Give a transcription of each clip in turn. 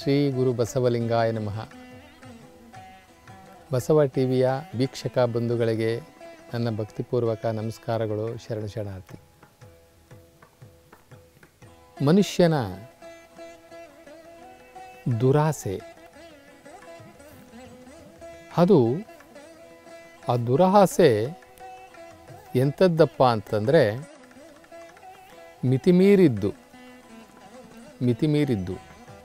ಶ್ರೀ ಗುರು ಬಸವಲಿಂಗಾಯ ನಮಃ ಬಸವ ಟಿವಿಯ ವೀಕ್ಷಕ ಬಂಧುಗಳಿಗೆ ನನ್ನ ಭಕ್ತಿಪೂರ್ವಕ ನಮಸ್ಕಾರಗಳು ಶರಣ ಶರಣಾರ್ಥಿ ಮನುಷ್ಯನ ದುರಾಸೆ ಅದು ಆ ದುರಾಸೆ ಎಂಥದ್ದಪ್ಪ ಅಂತಂದರೆ ಮಿತಿಮೀರಿದ್ದು ಮಿತಿಮೀರಿದ್ದು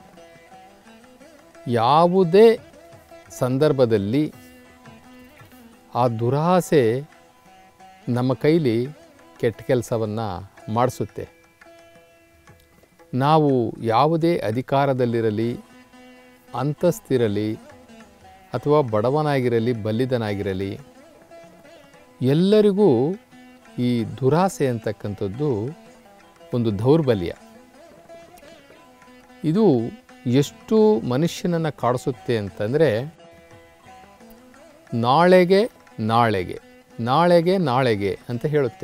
ಯಾವುದೇ ಸಂದರ್ಭದಲ್ಲಿ ಆ ದುರಾಸೆ ನಮ್ಮ ಕೈಲಿ ಕೆಟ್ಟ ಕೆಲಸವನ್ನು ಮಾಡಿಸುತ್ತೆ ನಾವು ಯಾವುದೇ ಅಧಿಕಾರದಲ್ಲಿರಲಿ ಅಂತಸ್ತಿರಲಿ ಅಥವಾ ಬಡವನಾಗಿರಲಿ ಬಲ್ಲಿದನಾಗಿರಲಿ ಎಲ್ಲರಿಗೂ ಈ ದುರಾಸೆ ಅಂತಕ್ಕಂಥದ್ದು ಒಂದು ದೌರ್ಬಲ್ಯ ಇದು ಎಷ್ಟು ಮನುಷ್ಯನನ್ನು ಕಾಡಿಸುತ್ತೆ ಅಂತಂದರೆ ನಾಳೆಗೆ ನಾಳೆಗೆ ನಾಳೆಗೆ ನಾಳೆಗೆ ಅಂತ ಹೇಳುತ್ತೆ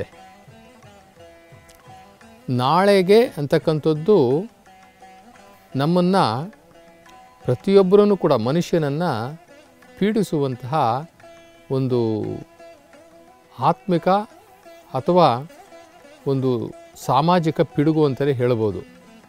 ನಾಳೆಗೆ ಅಂತಕ್ಕಂಥದ್ದು ನಮ್ಮನ್ನು ಪ್ರತಿಯೊಬ್ಬರನ್ನು ಕೂಡ ಮನುಷ್ಯನನ್ನು ಪೀಡಿಸುವಂತಹ ಒಂದು ಆತ್ಮಿಕ ಅಥವಾ ಒಂದು ಸಾಮಾಜಿಕ ಪಿಡುಗು ಅಂತಲೇ ಹೇಳ್ಬೋದು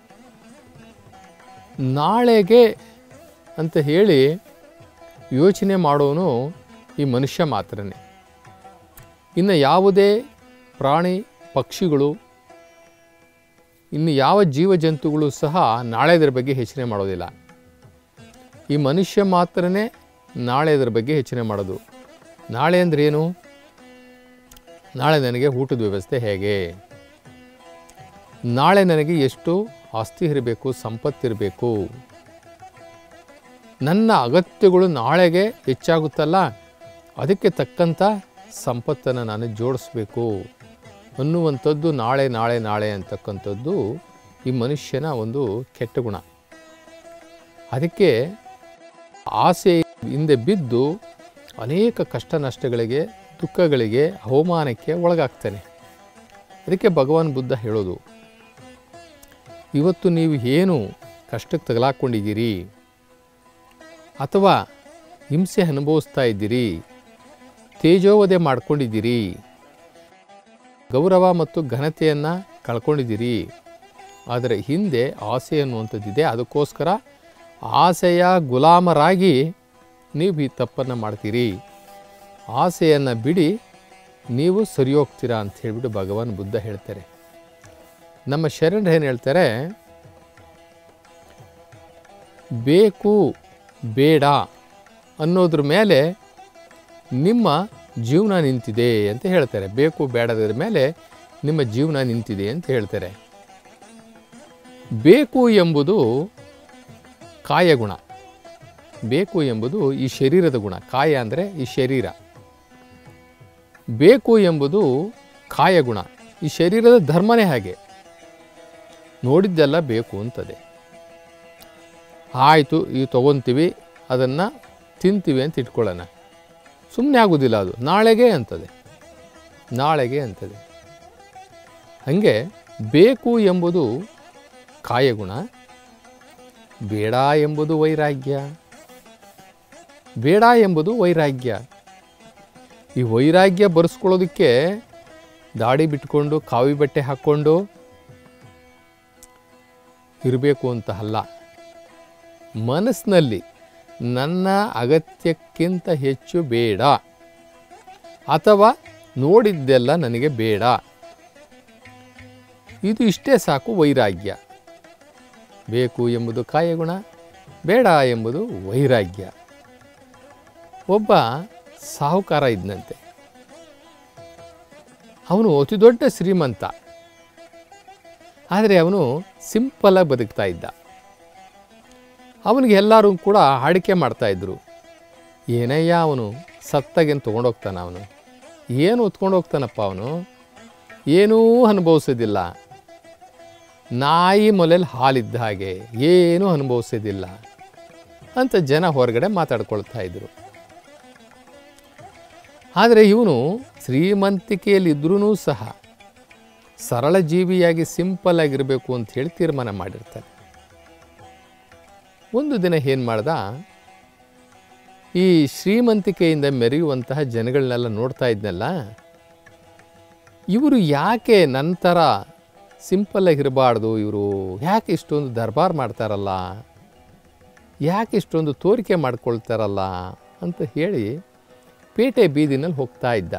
ನಾಳೆಗೆ ಅಂತ ಹೇಳಿ ಯೋಚನೆ ಮಾಡೋನು ಈ ಮನುಷ್ಯ ಮಾತ್ರನೇ ಇನ್ನು ಯಾವುದೇ ಪ್ರಾಣಿ ಪಕ್ಷಿಗಳು ಇನ್ನು ಯಾವ ಜೀವಜಂತುಗಳು ಸಹ ನಾಳೆದರ ಬಗ್ಗೆ ಯೋಚನೆ ಮಾಡೋದಿಲ್ಲ ಈ ಮನುಷ್ಯ ಮಾತ್ರನೇ ನಾಳೆದರ ಬಗ್ಗೆ ಯೋಚನೆ ಮಾಡೋದು ನಾಳೆ ಅಂದ್ರೆ ಏನು ನಾಳೆ ನನಗೆ ಊಟದ ವ್ಯವಸ್ಥೆ ಹೇಗೆ ನಾಳೆ ನನಗೆ ಎಷ್ಟು ಆಸ್ತಿ ಇರಬೇಕು ಸಂಪತ್ತಿರಬೇಕು ನನ್ನ ಅಗತ್ಯಗಳು ನಾಳೆಗೆ ಹೆಚ್ಚಾಗುತ್ತಲ್ಲ ಅದಕ್ಕೆ ತಕ್ಕಂಥ ಸಂಪತ್ತನ್ನು ನಾನು ಜೋಡಿಸ್ಬೇಕು ಅನ್ನುವಂಥದ್ದು ನಾಳೆ ನಾಳೆ ನಾಳೆ ಅಂತಕ್ಕಂಥದ್ದು ಈ ಮನುಷ್ಯನ ಒಂದು ಕೆಟ್ಟ ಗುಣ ಅದಕ್ಕೆ ಆಸೆ ಹಿಂದೆ ಬಿದ್ದು ಅನೇಕ ಕಷ್ಟ ನಷ್ಟಗಳಿಗೆ ದುಃಖಗಳಿಗೆ ಅವಮಾನಕ್ಕೆ ಒಳಗಾಗ್ತಾನೆ ಅದಕ್ಕೆ ಭಗವಾನ್ ಬುದ್ಧ ಹೇಳೋದು ಇವತ್ತು ನೀವು ಏನು ಕಷ್ಟಕ್ಕೆ ತಗಲಾಕೊಂಡಿದ್ದೀರಿ ಅಥವಾ ಹಿಂಸೆ ಅನುಭವಿಸ್ತಾ ಇದ್ದೀರಿ ತೇಜೋವಧೆ ಮಾಡ್ಕೊಂಡಿದ್ದೀರಿ ಗೌರವ ಮತ್ತು ಘನತೆಯನ್ನು ಕಳ್ಕೊಂಡಿದ್ದೀರಿ ಆದರೆ ಹಿಂದೆ ಆಸೆ ಅನ್ನುವಂಥದ್ದಿದೆ ಅದಕ್ಕೋಸ್ಕರ ಆಸೆಯ ಗುಲಾಮರಾಗಿ ನೀವು ಈ ತಪ್ಪನ್ನು ಮಾಡ್ತೀರಿ ಆಸೆಯನ್ನು ಬಿಡಿ ನೀವು ಸರಿ ಹೋಗ್ತೀರಾ ಅಂತ ಹೇಳಿಬಿಟ್ಟು ಭಗವಾನ್ ಬುದ್ಧ ಹೇಳ್ತಾರೆ ನಮ್ಮ ಶರಣರು ಏನು ಹೇಳ್ತಾರೆ ಬೇಕು ಬೇಡ ಅನ್ನೋದ್ರ ಮೇಲೆ ನಿಮ್ಮ ಜೀವನ ನಿಂತಿದೆ ಅಂತ ಹೇಳ್ತಾರೆ ಬೇಕು ಬೇಡದ್ರ ಮೇಲೆ ನಿಮ್ಮ ಜೀವನ ನಿಂತಿದೆ ಅಂತ ಹೇಳ್ತಾರೆ ಬೇಕು ಎಂಬುದು ಕಾಯಗುಣ ಬೇಕು ಎಂಬುದು ಈ ಶರೀರದ ಗುಣ ಕಾಯ ಅಂದರೆ ಈ ಶರೀರ ಬೇಕು ಎಂಬುದು ಕಾಯಗುಣ ಈ ಶರೀರದ ಧರ್ಮನೇ ಹಾಗೆ ನೋಡಿದ್ದೆಲ್ಲ ಬೇಕು ಅಂತದೆ ಆಯಿತು ಈ ತೊಗೊತೀವಿ ಅದನ್ನು ತಿಂತೀವಿ ಅಂತ ಇಟ್ಕೊಳ್ಳೋಣ ಸುಮ್ಮನೆ ಆಗೋದಿಲ್ಲ ಅದು ನಾಳೆಗೆ ಅಂತದೆ ನಾಳೆಗೆ ಅಂತದೆ ಹಾಗೆ ಬೇಕು ಎಂಬುದು ಕಾಯಗುಣ ಬೇಡ ಎಂಬುದು ವೈರಾಗ್ಯ ಬೇಡ ಎಂಬುದು ವೈರಾಗ್ಯ ಈ ವೈರಾಗ್ಯ ಬರೆಸ್ಕೊಳ್ಳೋದಕ್ಕೆ ದಾಡಿ ಬಿಟ್ಕೊಂಡು ಕಾವಿ ಬಟ್ಟೆ ಹಾಕ್ಕೊಂಡು ಇರಬೇಕು ಅಂತ ಅಲ್ಲ ಮನಸ್ಸಿನಲ್ಲಿ ನನ್ನ ಅಗತ್ಯಕ್ಕಿಂತ ಹೆಚ್ಚು ಬೇಡ ಅಥವಾ ನೋಡಿದ್ದೆಲ್ಲ ನನಗೆ ಬೇಡ ಇದು ಇಷ್ಟೇ ಸಾಕು ವೈರಾಗ್ಯ ಬೇಕು ಎಂಬುದು ಕಾಯಗುಣ ಬೇಡ ಎಂಬುದು ವೈರಾಗ್ಯ ಒಬ್ಬ ಸಾಹುಕಾರ ಇದ್ದಂತೆ ಅವನು ಅತಿ ದೊಡ್ಡ ಶ್ರೀಮಂತ ಆದರೆ ಅವನು ಸಿಂಪಲಾಗಿ ಬದುಕ್ತಾ ಇದ್ದ ಅವನಿಗೆ ಎಲ್ಲರೂ ಕೂಡ ಆಡಿಕೆ ಮಾಡ್ತಾಯಿದ್ರು ಏನಯ್ಯ ಅವನು ಸತ್ತಾಗೇನು ತೊಗೊಂಡೋಗ್ತಾನ ಅವನು ಏನು ಹೊತ್ಕೊಂಡು ಹೋಗ್ತಾನಪ್ಪ ಅವನು ಏನೂ ಅನುಭವಿಸೋದಿಲ್ಲ ನಾಯಿ ಮೊಲೆಯಲ್ಲಿ ಹಾಲಿದ್ದ ಹಾಗೆ ಏನೂ ಅನುಭವಿಸೋದಿಲ್ಲ ಅಂತ ಜನ ಹೊರಗಡೆ ಮಾತಾಡ್ಕೊಳ್ತಾ ಇದ್ರು ಆದರೆ ಇವನು ಶ್ರೀಮಂತಿಕೆಯಲ್ಲಿದ್ದರೂ ಸಹ ಸರಳ ಜೀವಿಯಾಗಿ ಸಿಂಪಲ್ ಆಗಿರಬೇಕು ಅಂತ ಹೇಳಿ ತೀರ್ಮಾನ ಮಾಡಿರ್ತಾನೆ ಒಂದು ದಿನ ಏನು ಮಾಡ್ದ ಈ ಶ್ರೀಮಂತಿಕೆಯಿಂದ ಮೆರೆಯುವಂತಹ ಜನಗಳನ್ನೆಲ್ಲ ನೋಡ್ತಾ ಇದ್ನಲ್ಲ ಇವರು ಯಾಕೆ ನಂತರ ಸಿಂಪಲ್ಲಾಗಿ ಇರಬಾರ್ದು ಇವರು ಯಾಕೆ ಇಷ್ಟೊಂದು ದರ್ಬಾರ್ ಮಾಡ್ತಾರಲ್ಲ ಯಾಕೆ ಇಷ್ಟೊಂದು ತೋರಿಕೆ ಮಾಡ್ಕೊಳ್ತಾರಲ್ಲ ಅಂತ ಹೇಳಿ ಪೇಟೆ ಬೀದಿನಲ್ಲಿ ಹೋಗ್ತಾ ಇದ್ದ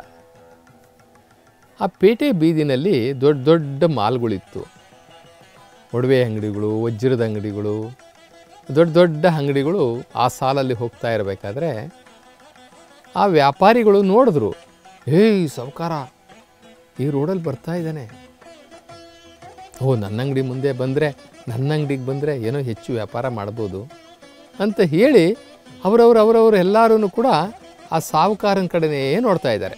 ಆ ಪೇಟೆ ಬೀದಿನಲ್ಲಿ ದೊಡ್ಡ ದೊಡ್ಡ ಮಾಲ್ಗಳಿತ್ತು ಒಡವೆ ಅಂಗಡಿಗಳು ವಜ್ರದ ಅಂಗಡಿಗಳು ದೊಡ್ಡ ದೊಡ್ಡ ಅಂಗಡಿಗಳು ಆ ಸಾಲಲ್ಲಿ ಹೋಗ್ತಾ ಇರಬೇಕಾದ್ರೆ ಆ ವ್ಯಾಪಾರಿಗಳು ನೋಡಿದ್ರು ಏಯ್ ಸಾವುಕಾರ ಈ ರೋಡಲ್ಲಿ ಬರ್ತಾ ಇದ್ದಾನೆ ಓ ನನ್ನ ಅಂಗಡಿ ಮುಂದೆ ಬಂದರೆ ನನ್ನ ಅಂಗಡಿಗೆ ಬಂದರೆ ಏನೋ ಹೆಚ್ಚು ವ್ಯಾಪಾರ ಮಾಡ್ಬೋದು ಅಂತ ಹೇಳಿ ಅವರವರು ಅವರವರು ಎಲ್ಲರೂ ಕೂಡ ಆ ಸಾಹುಕಾರನ ಕಡೆನೇ ನೋಡ್ತಾ ಇದ್ದಾರೆ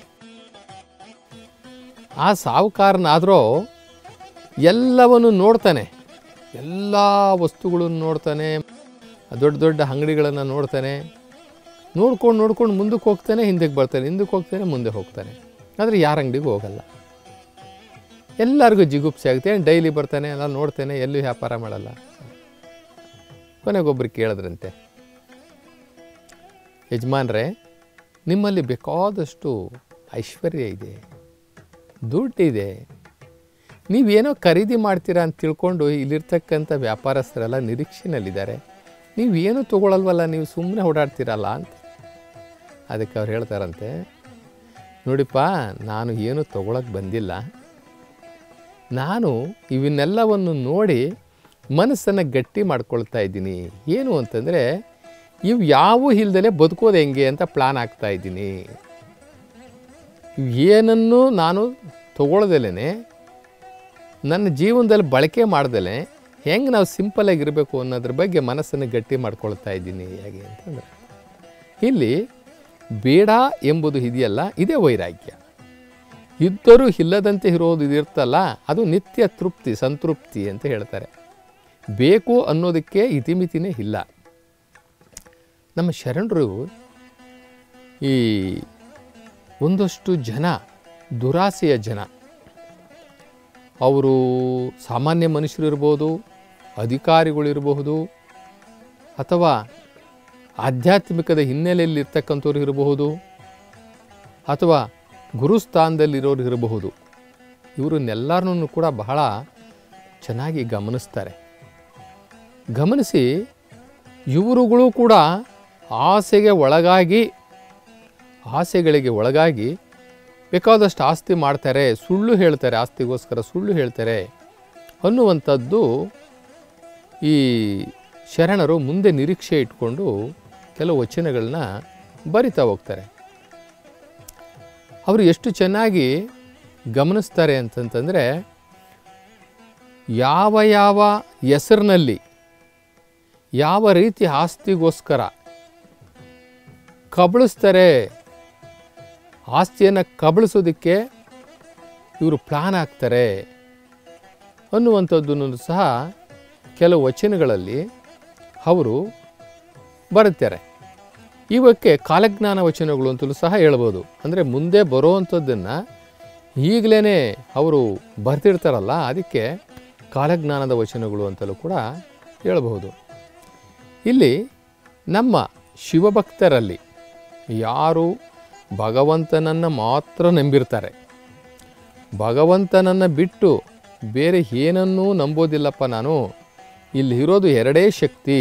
ಆ ಸಾಹುಕಾರನಾದರೂ ಎಲ್ಲವನ್ನು ನೋಡ್ತಾನೆ ಎಲ್ಲ ವಸ್ತುಗಳನ್ನು ನೋಡ್ತಾನೆ ದೊಡ್ಡ ದೊಡ್ಡ ಅಂಗಡಿಗಳನ್ನು ನೋಡ್ತಾನೆ ನೋಡ್ಕೊಂಡು ನೋಡ್ಕೊಂಡು ಮುಂದಕ್ಕೆ ಹೋಗ್ತಾನೆ ಹಿಂದಕ್ಕೆ ಬರ್ತಾನೆ ಹಿಂದಕ್ಕೆ ಹೋಗ್ತಾನೆ ಮುಂದೆ ಹೋಗ್ತಾನೆ ಆದರೆ ಯಾರ ಅಂಗಡಿಗೂ ಹೋಗಲ್ಲ ಎಲ್ಲರಿಗೂ ಜಿಗುಪ್ಸೆ ಆಗುತ್ತೆ ಡೈಲಿ ಬರ್ತಾನೆ ಎಲ್ಲ ನೋಡ್ತಾನೆ ಎಲ್ಲೂ ವ್ಯಾಪಾರ ಮಾಡಲ್ಲ ಕೊನೆಗೊಬ್ಬರು ಕೇಳಿದ್ರಂತೆ ಯಜಮಾನ್ರೆ ನಿಮ್ಮಲ್ಲಿ ಬೇಕಾದಷ್ಟು ಐಶ್ವರ್ಯ ಇದೆ ದುಡ್ಡಿದೆ ನೀವೇನೋ ಖರೀದಿ ಮಾಡ್ತೀರಾ ಅಂತ ತಿಳ್ಕೊಂಡು ಇಲ್ಲಿರ್ತಕ್ಕಂಥ ವ್ಯಾಪಾರಸ್ಥರೆಲ್ಲ ನಿರೀಕ್ಷೆನಲ್ಲಿದ್ದಾರೆ ನೀವೇನು ತೊಗೊಳಲ್ವಲ್ಲ ನೀವು ಸುಮ್ಮನೆ ಓಡಾಡ್ತೀರಲ್ಲ ಅಂತ ಅದಕ್ಕೆ ಅವ್ರು ಹೇಳ್ತಾರಂತೆ ನೋಡಿಪ್ಪ ನಾನು ಏನು ತೊಗೊಳಕ್ಕೆ ಬಂದಿಲ್ಲ ನಾನು ಇವನ್ನೆಲ್ಲವನ್ನು ನೋಡಿ ಮನಸ್ಸನ್ನು ಗಟ್ಟಿ ಮಾಡ್ಕೊಳ್ತಾ ಇದ್ದೀನಿ ಏನು ಅಂತಂದರೆ ಇವು ಯಾವೂ ಇಲ್ದಲೆ ಬದುಕೋದು ಹೆಂಗೆ ಅಂತ ಪ್ಲಾನ್ ಆಗ್ತಾ ಇದ್ದೀನಿ ಇವು ಏನನ್ನು ನಾನು ತಗೊಳ್ದಲೇ ನನ್ನ ಜೀವನದಲ್ಲಿ ಬಳಕೆ ಮಾಡ್ದಲೇ ಹೆಂಗೆ ನಾವು ಸಿಂಪಲಾಗಿ ಇರಬೇಕು ಅನ್ನೋದ್ರ ಬಗ್ಗೆ ಮನಸ್ಸನ್ನು ಗಟ್ಟಿ ಮಾಡ್ಕೊಳ್ತಾ ಇದ್ದೀನಿ ಹೇಗೆ ಅಂತಂದರೆ ಇಲ್ಲಿ ಬೇಡ ಎಂಬುದು ಇದೆಯಲ್ಲ ಇದೇ ವೈರಾಗ್ಯ ಇದ್ದರೂ ಇಲ್ಲದಂತೆ ಇರೋದು ಇದಿರ್ತಲ್ಲ ಅದು ನಿತ್ಯ ತೃಪ್ತಿ ಸಂತೃಪ್ತಿ ಅಂತ ಹೇಳ್ತಾರೆ ಬೇಕು ಅನ್ನೋದಕ್ಕೆ ಇತಿಮಿತಿನೇ ಇಲ್ಲ ನಮ್ಮ ಶರಣರು ಈ ಒಂದಷ್ಟು ಜನ ದುರಾಸೆಯ ಜನ ಅವರು ಸಾಮಾನ್ಯ ಮನುಷ್ಯರು ಇರ್ಬೋದು ಅಧಿಕಾರಿಗಳಿರಬಹುದು ಅಥವಾ ಆಧ್ಯಾತ್ಮಿಕದ ಹಿನ್ನೆಲೆಯಲ್ಲಿ ಇರ್ತಕ್ಕಂಥವ್ರು ಇರಬಹುದು ಅಥವಾ ಗುರುಸ್ಥಾನದಲ್ಲಿರೋರು ಇರಬಹುದು ಇವರನ್ನೆಲ್ಲರನ್ನೂ ಕೂಡ ಬಹಳ ಚೆನ್ನಾಗಿ ಗಮನಿಸ್ತಾರೆ ಗಮನಿಸಿ ಇವರುಗಳು ಕೂಡ ಆಸೆಗೆ ಒಳಗಾಗಿ ಆಸೆಗಳಿಗೆ ಒಳಗಾಗಿ ಬೇಕಾದಷ್ಟು ಆಸ್ತಿ ಮಾಡ್ತಾರೆ ಸುಳ್ಳು ಹೇಳ್ತಾರೆ ಆಸ್ತಿಗೋಸ್ಕರ ಸುಳ್ಳು ಹೇಳ್ತಾರೆ ಅನ್ನುವಂಥದ್ದು ಈ ಶರಣರು ಮುಂದೆ ನಿರೀಕ್ಷೆ ಇಟ್ಕೊಂಡು ಕೆಲವು ವಚನಗಳನ್ನ ಬರಿತಾ ಹೋಗ್ತಾರೆ ಅವರು ಎಷ್ಟು ಚೆನ್ನಾಗಿ ಗಮನಿಸ್ತಾರೆ ಅಂತಂತಂದರೆ ಯಾವ ಯಾವ ಹೆಸರಿನಲ್ಲಿ ಯಾವ ರೀತಿ ಆಸ್ತಿಗೋಸ್ಕರ ಕಬಳಿಸ್ತಾರೆ ಆಸ್ತಿಯನ್ನು ಕಬಳಿಸೋದಕ್ಕೆ ಇವರು ಪ್ಲಾನ್ ಆಗ್ತಾರೆ ಅನ್ನುವಂಥದ್ದನ್ನು ಸಹ ಕೆಲವು ವಚನಗಳಲ್ಲಿ ಅವರು ಬರುತ್ತಾರೆ ಇವಕ್ಕೆ ಕಾಲಜ್ಞಾನ ವಚನಗಳು ಅಂತಲೂ ಸಹ ಹೇಳ್ಬೋದು ಅಂದರೆ ಮುಂದೆ ಬರುವಂಥದ್ದನ್ನು ಈಗಲೇ ಅವರು ಬರ್ತಿರ್ತಾರಲ್ಲ ಅದಕ್ಕೆ ಕಾಲಜ್ಞಾನದ ವಚನಗಳು ಅಂತಲೂ ಕೂಡ ಹೇಳಬಹುದು ಇಲ್ಲಿ ನಮ್ಮ ಶಿವಭಕ್ತರಲ್ಲಿ ಯಾರು ಭಗವಂತನನ್ನು ಮಾತ್ರ ನಂಬಿರ್ತಾರೆ ಭಗವಂತನನ್ನು ಬಿಟ್ಟು ಬೇರೆ ಏನನ್ನೂ ನಂಬೋದಿಲ್ಲಪ್ಪ ನಾನು ಇಲ್ಲಿ ಇರೋದು ಎರಡೇ ಶಕ್ತಿ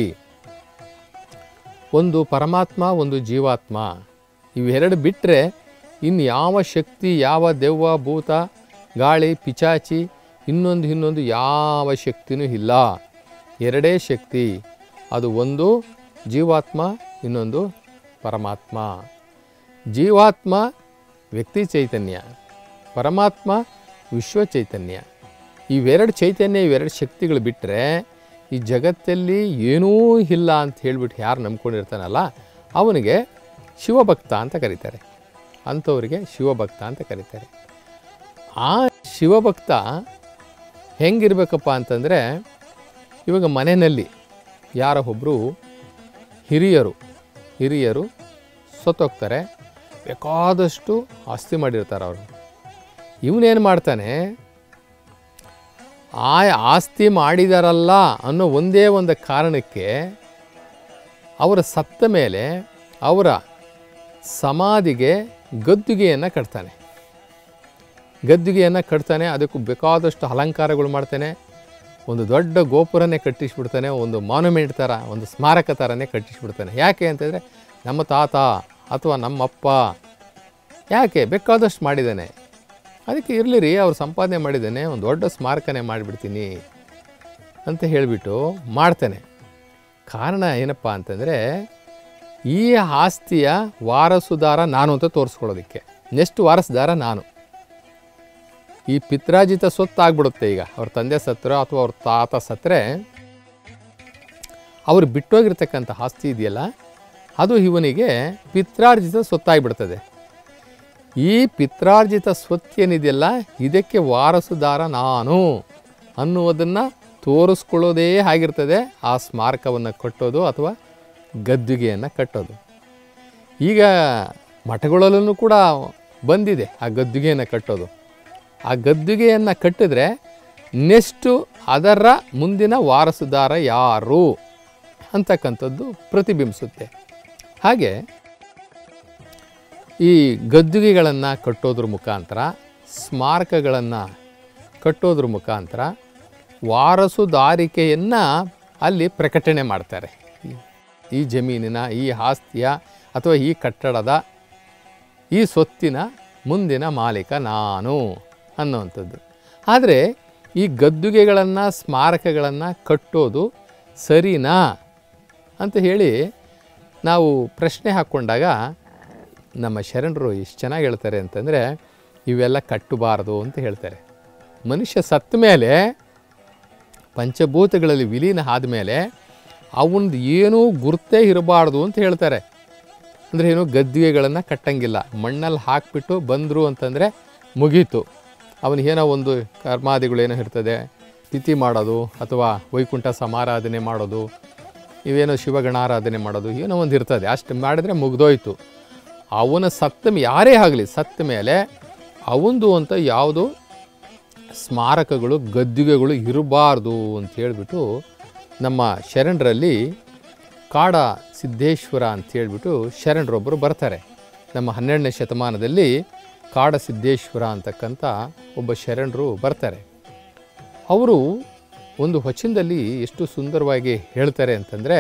ಒಂದು ಪರಮಾತ್ಮ ಒಂದು ಜೀವಾತ್ಮ ಇವೆರಡು ಬಿಟ್ಟರೆ ಇನ್ನು ಯಾವ ಶಕ್ತಿ ಯಾವ ದೆವ್ವ ಭೂತ ಗಾಳಿ ಪಿಚಾಚಿ ಇನ್ನೊಂದು ಇನ್ನೊಂದು ಯಾವ ಶಕ್ತಿನೂ ಇಲ್ಲ ಎರಡೇ ಶಕ್ತಿ ಅದು ಒಂದು ಜೀವಾತ್ಮ ಇನ್ನೊಂದು ಪರಮಾತ್ಮ ಜೀವಾತ್ಮ ವ್ಯಕ್ತಿ ಚೈತನ್ಯ ಪರಮಾತ್ಮ ವಿಶ್ವ ಚೈತನ್ಯ ಇವೆರಡು ಚೈತನ್ಯ ಇವೆರಡು ಶಕ್ತಿಗಳು ಬಿಟ್ಟರೆ ಈ ಜಗತ್ತಲ್ಲಿ ಏನೂ ಇಲ್ಲ ಅಂತ ಹೇಳ್ಬಿಟ್ಟು ಯಾರು ನಂಬ್ಕೊಂಡಿರ್ತಾನಲ್ಲ ಅವನಿಗೆ ಶಿವಭಕ್ತ ಅಂತ ಕರೀತಾರೆ ಅಂಥವರಿಗೆ ಶಿವಭಕ್ತ ಅಂತ ಕರೀತಾರೆ ಆ ಶಿವಭಕ್ತ ಹೆಂಗಿರ್ಬೇಕಪ್ಪ ಅಂತಂದರೆ ಇವಾಗ ಮನೆಯಲ್ಲಿ ಯಾರ ಒಬ್ಬರು ಹಿರಿಯರು ಹಿರಿಯರು ಸತ್ತೋಗ್ತಾರೆ ಬೇಕಾದಷ್ಟು ಆಸ್ತಿ ಮಾಡಿರ್ತಾರೆ ಅವರು ಇವನೇನು ಮಾಡ್ತಾನೆ ಆ ಆಸ್ತಿ ಮಾಡಿದಾರಲ್ಲ ಅನ್ನೋ ಒಂದೇ ಒಂದು ಕಾರಣಕ್ಕೆ ಅವರ ಸತ್ತ ಮೇಲೆ ಅವರ ಸಮಾಧಿಗೆ ಗದ್ದುಗೆಯನ್ನು ಕಟ್ತಾನೆ ಗದ್ದುಗೆಯನ್ನು ಕಟ್ತಾನೆ ಅದಕ್ಕೂ ಬೇಕಾದಷ್ಟು ಅಲಂಕಾರಗಳು ಮಾಡ್ತಾನೆ ಒಂದು ದೊಡ್ಡ ಗೋಪುರನೇ ಕಟ್ಟಿಸ್ಬಿಡ್ತಾನೆ ಒಂದು ಮಾನ್ಯುಮೆಂಟ್ ಥರ ಒಂದು ಸ್ಮಾರಕ ಥರನೇ ಕಟ್ಟಿಸ್ಬಿಡ್ತಾನೆ ಯಾಕೆ ಅಂತಂದರೆ ನಮ್ಮ ತಾತ ಅಥವಾ ನಮ್ಮಪ್ಪ ಯಾಕೆ ಬೇಕಾದಷ್ಟು ಮಾಡಿದ್ದಾನೆ ಅದಕ್ಕೆ ಇರಲಿ ರೀ ಅವ್ರು ಸಂಪಾದನೆ ಮಾಡಿದ್ದಾನೆ ಒಂದು ದೊಡ್ಡ ಸ್ಮಾರಕನೇ ಮಾಡಿಬಿಡ್ತೀನಿ ಅಂತ ಹೇಳಿಬಿಟ್ಟು ಮಾಡ್ತಾನೆ ಕಾರಣ ಏನಪ್ಪ ಅಂತಂದರೆ ಈ ಆಸ್ತಿಯ ವಾರಸುದಾರ ನಾನು ಅಂತ ತೋರಿಸ್ಕೊಳ್ಳೋದಕ್ಕೆ ನೆಕ್ಸ್ಟ್ ವಾರಸುದಾರ ನಾನು ಈ ಪಿತ್ರಾಜಿತ ಸ್ವತ್ತು ಆಗ್ಬಿಡುತ್ತೆ ಈಗ ಅವ್ರ ತಂದೆ ಸತ್ತರೋ ಅಥವಾ ಅವ್ರ ತಾತ ಸತ್ತರೆ ಅವ್ರು ಬಿಟ್ಟೋಗಿರ್ತಕ್ಕಂಥ ಆಸ್ತಿ ಇದೆಯಲ್ಲ ಅದು ಇವನಿಗೆ ಪಿತ್ರಾರ್ಜಿತ ಸ್ವತ್ತಾಗ್ಬಿಡ್ತದೆ ಈ ಪಿತ್ರಾರ್ಜಿತ ಸ್ವತ್ತೇನಿದೆಯಲ್ಲ ಇದಕ್ಕೆ ವಾರಸುದಾರ ನಾನು ಅನ್ನುವುದನ್ನು ತೋರಿಸ್ಕೊಳ್ಳೋದೇ ಆಗಿರ್ತದೆ ಆ ಸ್ಮಾರಕವನ್ನು ಕಟ್ಟೋದು ಅಥವಾ ಗದ್ದುಗೆಯನ್ನು ಕಟ್ಟೋದು ಈಗ ಮಠಗಳಲ್ಲೂ ಕೂಡ ಬಂದಿದೆ ಆ ಗದ್ದುಗೆಯನ್ನು ಕಟ್ಟೋದು ಆ ಗದ್ದುಗೆಯನ್ನು ಕಟ್ಟಿದ್ರೆ ನೆಕ್ಸ್ಟು ಅದರ ಮುಂದಿನ ವಾರಸುದಾರ ಯಾರು ಅಂತಕ್ಕಂಥದ್ದು ಪ್ರತಿಬಿಂಬಿಸುತ್ತೆ ಹಾಗೆ ಈ ಗದ್ದುಗೆಗಳನ್ನು ಕಟ್ಟೋದ್ರ ಮುಖಾಂತರ ಸ್ಮಾರಕಗಳನ್ನು ಕಟ್ಟೋದ್ರ ಮುಖಾಂತರ ವಾರಸುದಾರಿಕೆಯನ್ನು ಅಲ್ಲಿ ಪ್ರಕಟಣೆ ಮಾಡ್ತಾರೆ ಈ- ಈ ಜಮೀನಿನ ಈ ಆಸ್ತಿಯ ಅಥವಾ ಈ ಕಟ್ಟಡದ ಈ ಸ್ವತ್ತಿನ ಮುಂದಿನ ಮಾಲೀಕ ನಾನು ಅನ್ನುವಂಥದ್ದು ಆದರೆ ಈ ಗದ್ದುಗೆಗಳನ್ನು ಸ್ಮಾರಕಗಳನ್ನು ಕಟ್ಟೋದು ಸರಿನಾ ಅಂತ ಹೇಳಿ ನಾವು ಪ್ರಶ್ನೆ ಹಾಕ್ಕೊಂಡಾಗ ನಮ್ಮ ಶರಣರು ಎಷ್ಟು ಚೆನ್ನಾಗಿ ಹೇಳ್ತಾರೆ ಅಂತಂದರೆ ಇವೆಲ್ಲ ಕಟ್ಟಬಾರದು ಅಂತ ಹೇಳ್ತಾರೆ ಮನುಷ್ಯ ಸತ್ತ ಮೇಲೆ ಪಂಚಭೂತಗಳಲ್ಲಿ ವಿಲೀನ ಆದಮೇಲೆ ಅವನದು ಏನೂ ಗುರ್ತೇ ಇರಬಾರ್ದು ಅಂತ ಹೇಳ್ತಾರೆ ಅಂದರೆ ಏನು ಗದ್ದಿಗೆಗಳನ್ನು ಕಟ್ಟಂಗಿಲ್ಲ ಮಣ್ಣಲ್ಲಿ ಹಾಕಿಬಿಟ್ಟು ಬಂದರು ಅಂತಂದರೆ ಮುಗೀತು ಅವನಿಗೇನೋ ಒಂದು ಕರ್ಮಾದಿಗಳೇನೋ ಇರ್ತದೆ ತಿಥಿ ಮಾಡೋದು ಅಥವಾ ವೈಕುಂಠ ಸಮಾರಾಧನೆ ಮಾಡೋದು ಇವೇನೋ ಶಿವಗಣಾರಾಧನೆ ಮಾಡೋದು ಏನೋ ಒಂದು ಇರ್ತದೆ ಅಷ್ಟು ಮಾಡಿದ್ರೆ ಮುಗ್ದೋಯ್ತು ಅವನ ಸತ್ತ ಮೇ- ಯಾರೇ ಆಗಲಿ ಸತ್ತ ಮೇಲೆ ಅವಂದು ಅಂತ ಯಾವುದು ಸ್ಮಾರಕಗಳು ಗದ್ದುಗೆಗಳು ಇರಬಾರ್ದು ಅಂತ ಹೇಳಿಬಿಟ್ಟು ನಮ್ಮ ಶರಣರಲ್ಲಿ ಕಾಡ ಸಿದ್ದೇಶ್ವರ ಅಂತ ಹೇಳ್ಬಿಟ್ಟು ಶರಣರೊಬ್ಬರು ಬರ್ತಾರೆ ನಮ್ಮ ಹನ್ನೆರಡನೇ ಶತಮಾನದಲ್ಲಿ ಕಾಡ ಸಿದ್ದೇಶ್ವರ ಅಂತಕ್ಕಂಥ ಒಬ್ಬ ಶರಣರು ಬರ್ತಾರೆ ಅವರು ಒಂದು ವಚನದಲ್ಲಿ ಎಷ್ಟು ಸುಂದರವಾಗಿ ಹೇಳ್ತಾರೆ ಅಂತಂದರೆ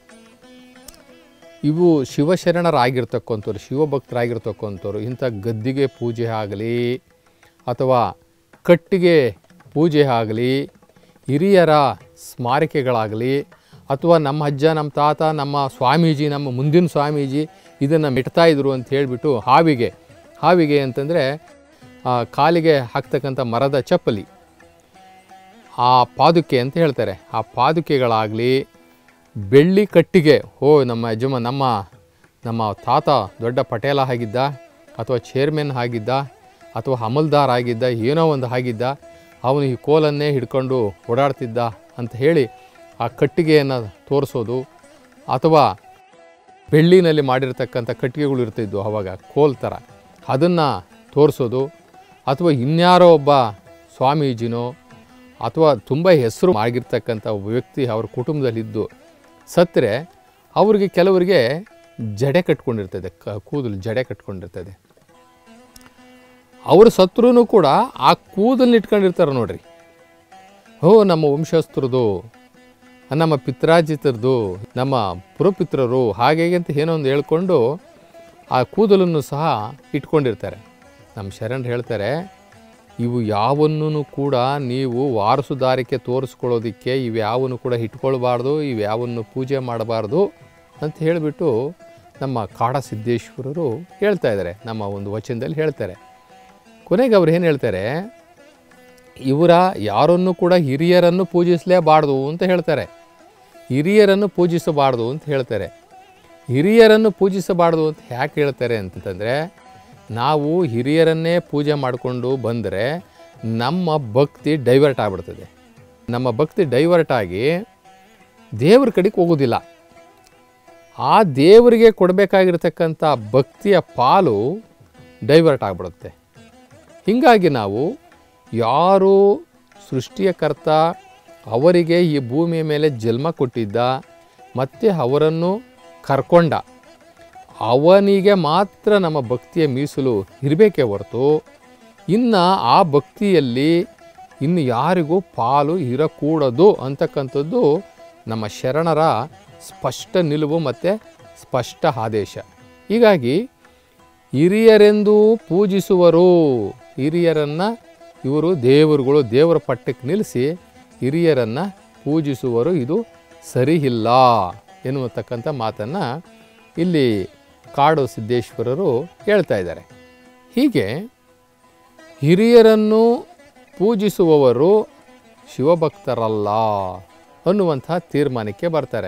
ಇವು ಶಿವಶರಣರಾಗಿರ್ತಕ್ಕಂಥವ್ರು ಶಿವಭಕ್ತರಾಗಿರ್ತಕ್ಕಂಥವ್ರು ಇಂಥ ಗದ್ದಿಗೆ ಪೂಜೆ ಆಗಲಿ ಅಥವಾ ಕಟ್ಟಿಗೆ ಪೂಜೆ ಆಗಲಿ ಹಿರಿಯರ ಸ್ಮಾರಕಗಳಾಗಲಿ ಅಥವಾ ನಮ್ಮ ಅಜ್ಜ ನಮ್ಮ ತಾತ ನಮ್ಮ ಸ್ವಾಮೀಜಿ ನಮ್ಮ ಮುಂದಿನ ಸ್ವಾಮೀಜಿ ಇದನ್ನು ಮೆಟ್ತಾ ಇದ್ರು ಅಂತ ಹೇಳಿಬಿಟ್ಟು ಹಾವಿಗೆ ಹಾವಿಗೆ ಅಂತಂದರೆ ಕಾಲಿಗೆ ಹಾಕ್ತಕ್ಕಂಥ ಮರದ ಚಪ್ಪಲಿ ಆ ಪಾದುಕೆ ಅಂತ ಹೇಳ್ತಾರೆ ಆ ಪಾದುಕೆಗಳಾಗಲಿ ಬೆಳ್ಳಿ ಕಟ್ಟಿಗೆ ಓ ನಮ್ಮ ಯಜಮ ನಮ್ಮ ನಮ್ಮ ತಾತ ದೊಡ್ಡ ಪಟೇಲ ಆಗಿದ್ದ ಅಥವಾ ಚೇರ್ಮನ್ ಆಗಿದ್ದ ಅಥವಾ ಹಮಲ್ದಾರ್ ಆಗಿದ್ದ ಏನೋ ಒಂದು ಆಗಿದ್ದ ಅವನು ಈ ಕೋಲನ್ನೇ ಹಿಡ್ಕೊಂಡು ಓಡಾಡ್ತಿದ್ದ ಅಂತ ಹೇಳಿ ಆ ಕಟ್ಟಿಗೆಯನ್ನು ತೋರಿಸೋದು ಅಥವಾ ಬೆಳ್ಳಿನಲ್ಲಿ ಮಾಡಿರ್ತಕ್ಕಂಥ ಕಟ್ಟಿಗೆಗಳು ಇರ್ತಿದ್ವು ಅವಾಗ ಕೋಲ್ ಥರ ಅದನ್ನು ತೋರಿಸೋದು ಅಥವಾ ಇನ್ಯಾರೋ ಒಬ್ಬ ಸ್ವಾಮೀಜಿನೋ ಅಥವಾ ತುಂಬ ಹೆಸರು ಆಗಿರ್ತಕ್ಕಂಥ ಒಬ್ಬ ವ್ಯಕ್ತಿ ಅವ್ರ ಕುಟುಂಬದಲ್ಲಿದ್ದು ಸತ್ತರೆ ಅವ್ರಿಗೆ ಕೆಲವರಿಗೆ ಜಡೆ ಕಟ್ಕೊಂಡಿರ್ತದೆ ಕ ಕೂದಲು ಜಡೆ ಕಟ್ಕೊಂಡಿರ್ತದೆ ಅವರು ಸತ್ರೂ ಕೂಡ ಆ ಕೂದಲನ್ನ ಇಟ್ಕೊಂಡಿರ್ತಾರೆ ನೋಡ್ರಿ ಓ ನಮ್ಮ ವಂಶಸ್ಥರದು ನಮ್ಮ ಪಿತ್ರಾಜಿತರದು ನಮ್ಮ ಪುರಪಿತ್ರರು ಹಾಗೆ ಹೀಗೆ ಅಂತ ಏನೋ ಒಂದು ಹೇಳ್ಕೊಂಡು ಆ ಕೂದಲನ್ನು ಸಹ ಇಟ್ಕೊಂಡಿರ್ತಾರೆ ನಮ್ಮ ಶರಣರು ಹೇಳ್ತಾರೆ ಇವು ಯಾವನ್ನೂ ಕೂಡ ನೀವು ವಾರಸುದಾರಿಕೆ ತೋರಿಸ್ಕೊಳ್ಳೋದಕ್ಕೆ ಇವು ಯಾವನ್ನು ಕೂಡ ಇಟ್ಕೊಳ್ಬಾರ್ದು ಇವು ಯಾವನ್ನು ಪೂಜೆ ಮಾಡಬಾರ್ದು ಅಂತ ಹೇಳಿಬಿಟ್ಟು ನಮ್ಮ ಕಾಡ ಸಿದ್ದೇಶ್ವರರು ಹೇಳ್ತಾ ಇದ್ದಾರೆ ನಮ್ಮ ಒಂದು ವಚನದಲ್ಲಿ ಹೇಳ್ತಾರೆ ಕೊನೆಗೆ ಅವ್ರು ಏನು ಹೇಳ್ತಾರೆ ಇವರ ಯಾರನ್ನು ಕೂಡ ಹಿರಿಯರನ್ನು ಪೂಜಿಸಲೇಬಾರ್ದು ಅಂತ ಹೇಳ್ತಾರೆ ಹಿರಿಯರನ್ನು ಪೂಜಿಸಬಾರ್ದು ಅಂತ ಹೇಳ್ತಾರೆ ಹಿರಿಯರನ್ನು ಪೂಜಿಸಬಾರ್ದು ಅಂತ ಯಾಕೆ ಹೇಳ್ತಾರೆ ಅಂತಂದರೆ ನಾವು ಹಿರಿಯರನ್ನೇ ಪೂಜೆ ಮಾಡಿಕೊಂಡು ಬಂದರೆ ನಮ್ಮ ಭಕ್ತಿ ಡೈವರ್ಟ್ ಆಗಿಬಿಡ್ತದೆ ನಮ್ಮ ಭಕ್ತಿ ಡೈವರ್ಟ್ ಆಗಿ ದೇವ್ರ ಕಡೆಗೆ ಹೋಗೋದಿಲ್ಲ ಆ ದೇವರಿಗೆ ಕೊಡಬೇಕಾಗಿರ್ತಕ್ಕಂಥ ಭಕ್ತಿಯ ಪಾಲು ಡೈವರ್ಟ್ ಆಗಿಬಿಡುತ್ತೆ ಹೀಗಾಗಿ ನಾವು ಯಾರು ಸೃಷ್ಟಿಯ ಕರ್ತ ಅವರಿಗೆ ಈ ಭೂಮಿಯ ಮೇಲೆ ಜನ್ಮ ಕೊಟ್ಟಿದ್ದ ಮತ್ತು ಅವರನ್ನು ಕರ್ಕೊಂಡ ಅವನಿಗೆ ಮಾತ್ರ ನಮ್ಮ ಭಕ್ತಿಯ ಮೀಸಲು ಇರಬೇಕೇ ಹೊರತು ಇನ್ನು ಆ ಭಕ್ತಿಯಲ್ಲಿ ಇನ್ನು ಯಾರಿಗೂ ಪಾಲು ಇರಕೂಡದು ಅಂತಕ್ಕಂಥದ್ದು ನಮ್ಮ ಶರಣರ ಸ್ಪಷ್ಟ ನಿಲುವು ಮತ್ತು ಸ್ಪಷ್ಟ ಆದೇಶ ಹೀಗಾಗಿ ಹಿರಿಯರೆಂದು ಪೂಜಿಸುವರು ಹಿರಿಯರನ್ನು ಇವರು ದೇವರುಗಳು ದೇವರ ಪಟ್ಟಕ್ಕೆ ನಿಲ್ಲಿಸಿ ಹಿರಿಯರನ್ನು ಪೂಜಿಸುವರು ಇದು ಸರಿ ಇಲ್ಲ ಎನ್ನುವತಕ್ಕಂಥ ಮಾತನ್ನು ಇಲ್ಲಿ ಕಾಡು ಸಿದ್ದೇಶ್ವರರು ಹೇಳ್ತಾ ಇದ್ದಾರೆ ಹೀಗೆ ಹಿರಿಯರನ್ನು ಪೂಜಿಸುವವರು ಶಿವಭಕ್ತರಲ್ಲ ಅನ್ನುವಂತಹ ತೀರ್ಮಾನಕ್ಕೆ ಬರ್ತಾರೆ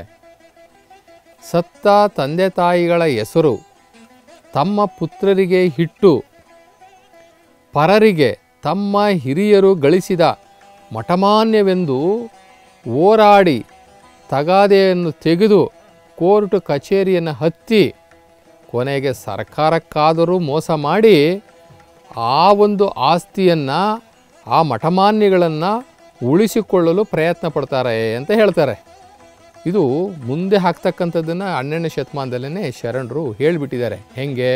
ಸತ್ತ ತಂದೆ ತಾಯಿಗಳ ಹೆಸರು ತಮ್ಮ ಪುತ್ರರಿಗೆ ಹಿಟ್ಟು ಪರರಿಗೆ ತಮ್ಮ ಹಿರಿಯರು ಗಳಿಸಿದ ಮಠಮಾನ್ಯವೆಂದು ಹೋರಾಡಿ ತಗಾದೆಯನ್ನು ತೆಗೆದು ಕೋರ್ಟ್ ಕಚೇರಿಯನ್ನು ಹತ್ತಿ ಕೊನೆಗೆ ಸರ್ಕಾರಕ್ಕಾದರೂ ಮೋಸ ಮಾಡಿ ಆ ಒಂದು ಆಸ್ತಿಯನ್ನು ಆ ಮಠಮಾನ್ಯಗಳನ್ನು ಉಳಿಸಿಕೊಳ್ಳಲು ಪ್ರಯತ್ನ ಪಡ್ತಾರೆ ಅಂತ ಹೇಳ್ತಾರೆ ಇದು ಮುಂದೆ ಹಾಕ್ತಕ್ಕಂಥದ್ದನ್ನು ಹನ್ನೆರಡನೇ ಶತಮಾನದಲ್ಲೇ ಶರಣರು ಹೇಳಿಬಿಟ್ಟಿದ್ದಾರೆ ಹೆಂಗೆ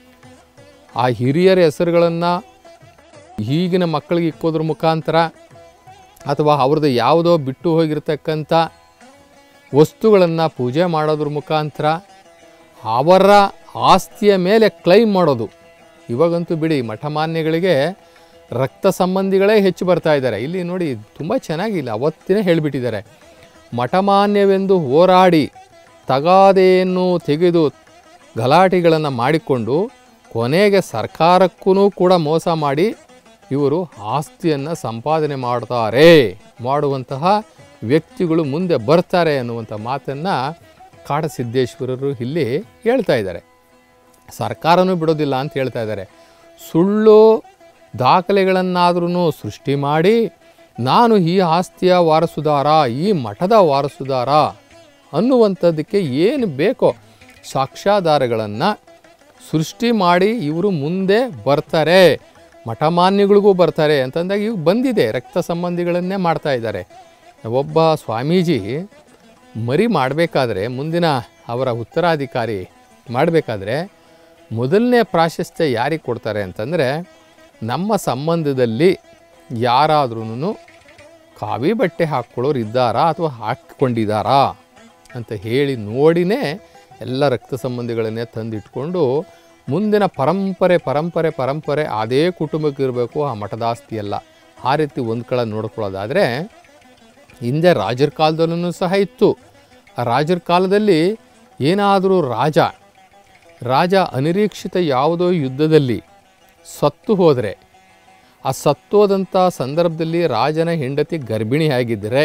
ಆ ಹಿರಿಯರ ಹೆಸರುಗಳನ್ನು ಈಗಿನ ಮಕ್ಕಳಿಗೆ ಇಕ್ಕೋದ್ರ ಮುಖಾಂತರ ಅಥವಾ ಅವ್ರದ್ದು ಯಾವುದೋ ಬಿಟ್ಟು ಹೋಗಿರ್ತಕ್ಕಂಥ ವಸ್ತುಗಳನ್ನು ಪೂಜೆ ಮಾಡೋದ್ರ ಮುಖಾಂತರ ಅವರ ಆಸ್ತಿಯ ಮೇಲೆ ಕ್ಲೈಮ್ ಮಾಡೋದು ಇವಾಗಂತೂ ಬಿಡಿ ಮಠಮಾನ್ಯಗಳಿಗೆ ರಕ್ತ ಸಂಬಂಧಿಗಳೇ ಹೆಚ್ಚು ಬರ್ತಾ ಇದ್ದಾರೆ ಇಲ್ಲಿ ನೋಡಿ ತುಂಬ ಚೆನ್ನಾಗಿಲ್ಲ ಅವತ್ತಿನೇ ಹೇಳಿಬಿಟ್ಟಿದ್ದಾರೆ ಮಠಮಾನ್ಯವೆಂದು ಹೋರಾಡಿ ತಗಾದೆಯನ್ನು ತೆಗೆದು ಗಲಾಟೆಗಳನ್ನು ಮಾಡಿಕೊಂಡು ಕೊನೆಗೆ ಸರ್ಕಾರಕ್ಕೂ ಕೂಡ ಮೋಸ ಮಾಡಿ ಇವರು ಆಸ್ತಿಯನ್ನು ಸಂಪಾದನೆ ಮಾಡ್ತಾರೆ ಮಾಡುವಂತಹ ವ್ಯಕ್ತಿಗಳು ಮುಂದೆ ಬರ್ತಾರೆ ಅನ್ನುವಂಥ ಮಾತನ್ನು ಕಾಡಸಿದ್ದೇಶ್ವರರು ಇಲ್ಲಿ ಹೇಳ್ತಾ ಇದ್ದಾರೆ ಸರ್ಕಾರನೂ ಬಿಡೋದಿಲ್ಲ ಅಂತ ಹೇಳ್ತಾ ಇದ್ದಾರೆ ಸುಳ್ಳು ದಾಖಲೆಗಳನ್ನಾದ್ರೂ ಸೃಷ್ಟಿ ಮಾಡಿ ನಾನು ಈ ಆಸ್ತಿಯ ವಾರಸುದಾರ ಈ ಮಠದ ವಾರಸುದಾರ ಅನ್ನುವಂಥದ್ದಕ್ಕೆ ಏನು ಬೇಕೋ ಸಾಕ್ಷ್ಯಾಧಾರಗಳನ್ನು ಸೃಷ್ಟಿ ಮಾಡಿ ಇವರು ಮುಂದೆ ಬರ್ತಾರೆ ಮಠಮಾನ್ಯಗಳಿಗೂ ಬರ್ತಾರೆ ಅಂತಂದಾಗ ಈಗ ಬಂದಿದೆ ರಕ್ತ ಸಂಬಂಧಿಗಳನ್ನೇ ಮಾಡ್ತಾ ಇದ್ದಾರೆ ಒಬ್ಬ ಸ್ವಾಮೀಜಿ ಮರಿ ಮಾಡಬೇಕಾದ್ರೆ ಮುಂದಿನ ಅವರ ಉತ್ತರಾಧಿಕಾರಿ ಮಾಡಬೇಕಾದ್ರೆ ಮೊದಲನೇ ಪ್ರಾಶಸ್ತ್ಯ ಯಾರಿಗೆ ಕೊಡ್ತಾರೆ ಅಂತಂದರೆ ನಮ್ಮ ಸಂಬಂಧದಲ್ಲಿ ಯಾರಾದ್ರೂ ಕಾವಿ ಬಟ್ಟೆ ಹಾಕ್ಕೊಳ್ಳೋರು ಇದ್ದಾರಾ ಅಥವಾ ಹಾಕಿಕೊಂಡಿದ್ದಾರಾ ಅಂತ ಹೇಳಿ ನೋಡಿನೇ ಎಲ್ಲ ರಕ್ತ ಸಂಬಂಧಿಗಳನ್ನೇ ತಂದಿಟ್ಕೊಂಡು ಮುಂದಿನ ಪರಂಪರೆ ಪರಂಪರೆ ಪರಂಪರೆ ಅದೇ ಕುಟುಂಬಕ್ಕೆ ಇರಬೇಕು ಆ ಮಠದಾಸ್ತಿ ಎಲ್ಲ ಆ ರೀತಿ ಒಂದು ಕಡೆ ನೋಡ್ಕೊಳ್ಳೋದಾದರೆ ಹಿಂದೆ ರಾಜರ ಕಾಲದಲ್ಲೂ ಸಹ ಇತ್ತು ಆ ರಾಜರ ಕಾಲದಲ್ಲಿ ಏನಾದರೂ ರಾಜ ರಾಜ ಅನಿರೀಕ್ಷಿತ ಯಾವುದೋ ಯುದ್ಧದಲ್ಲಿ ಸತ್ತು ಹೋದರೆ ಆ ಸತ್ತೋದಂಥ ಸಂದರ್ಭದಲ್ಲಿ ರಾಜನ ಹೆಂಡತಿ ಗರ್ಭಿಣಿಯಾಗಿದ್ದರೆ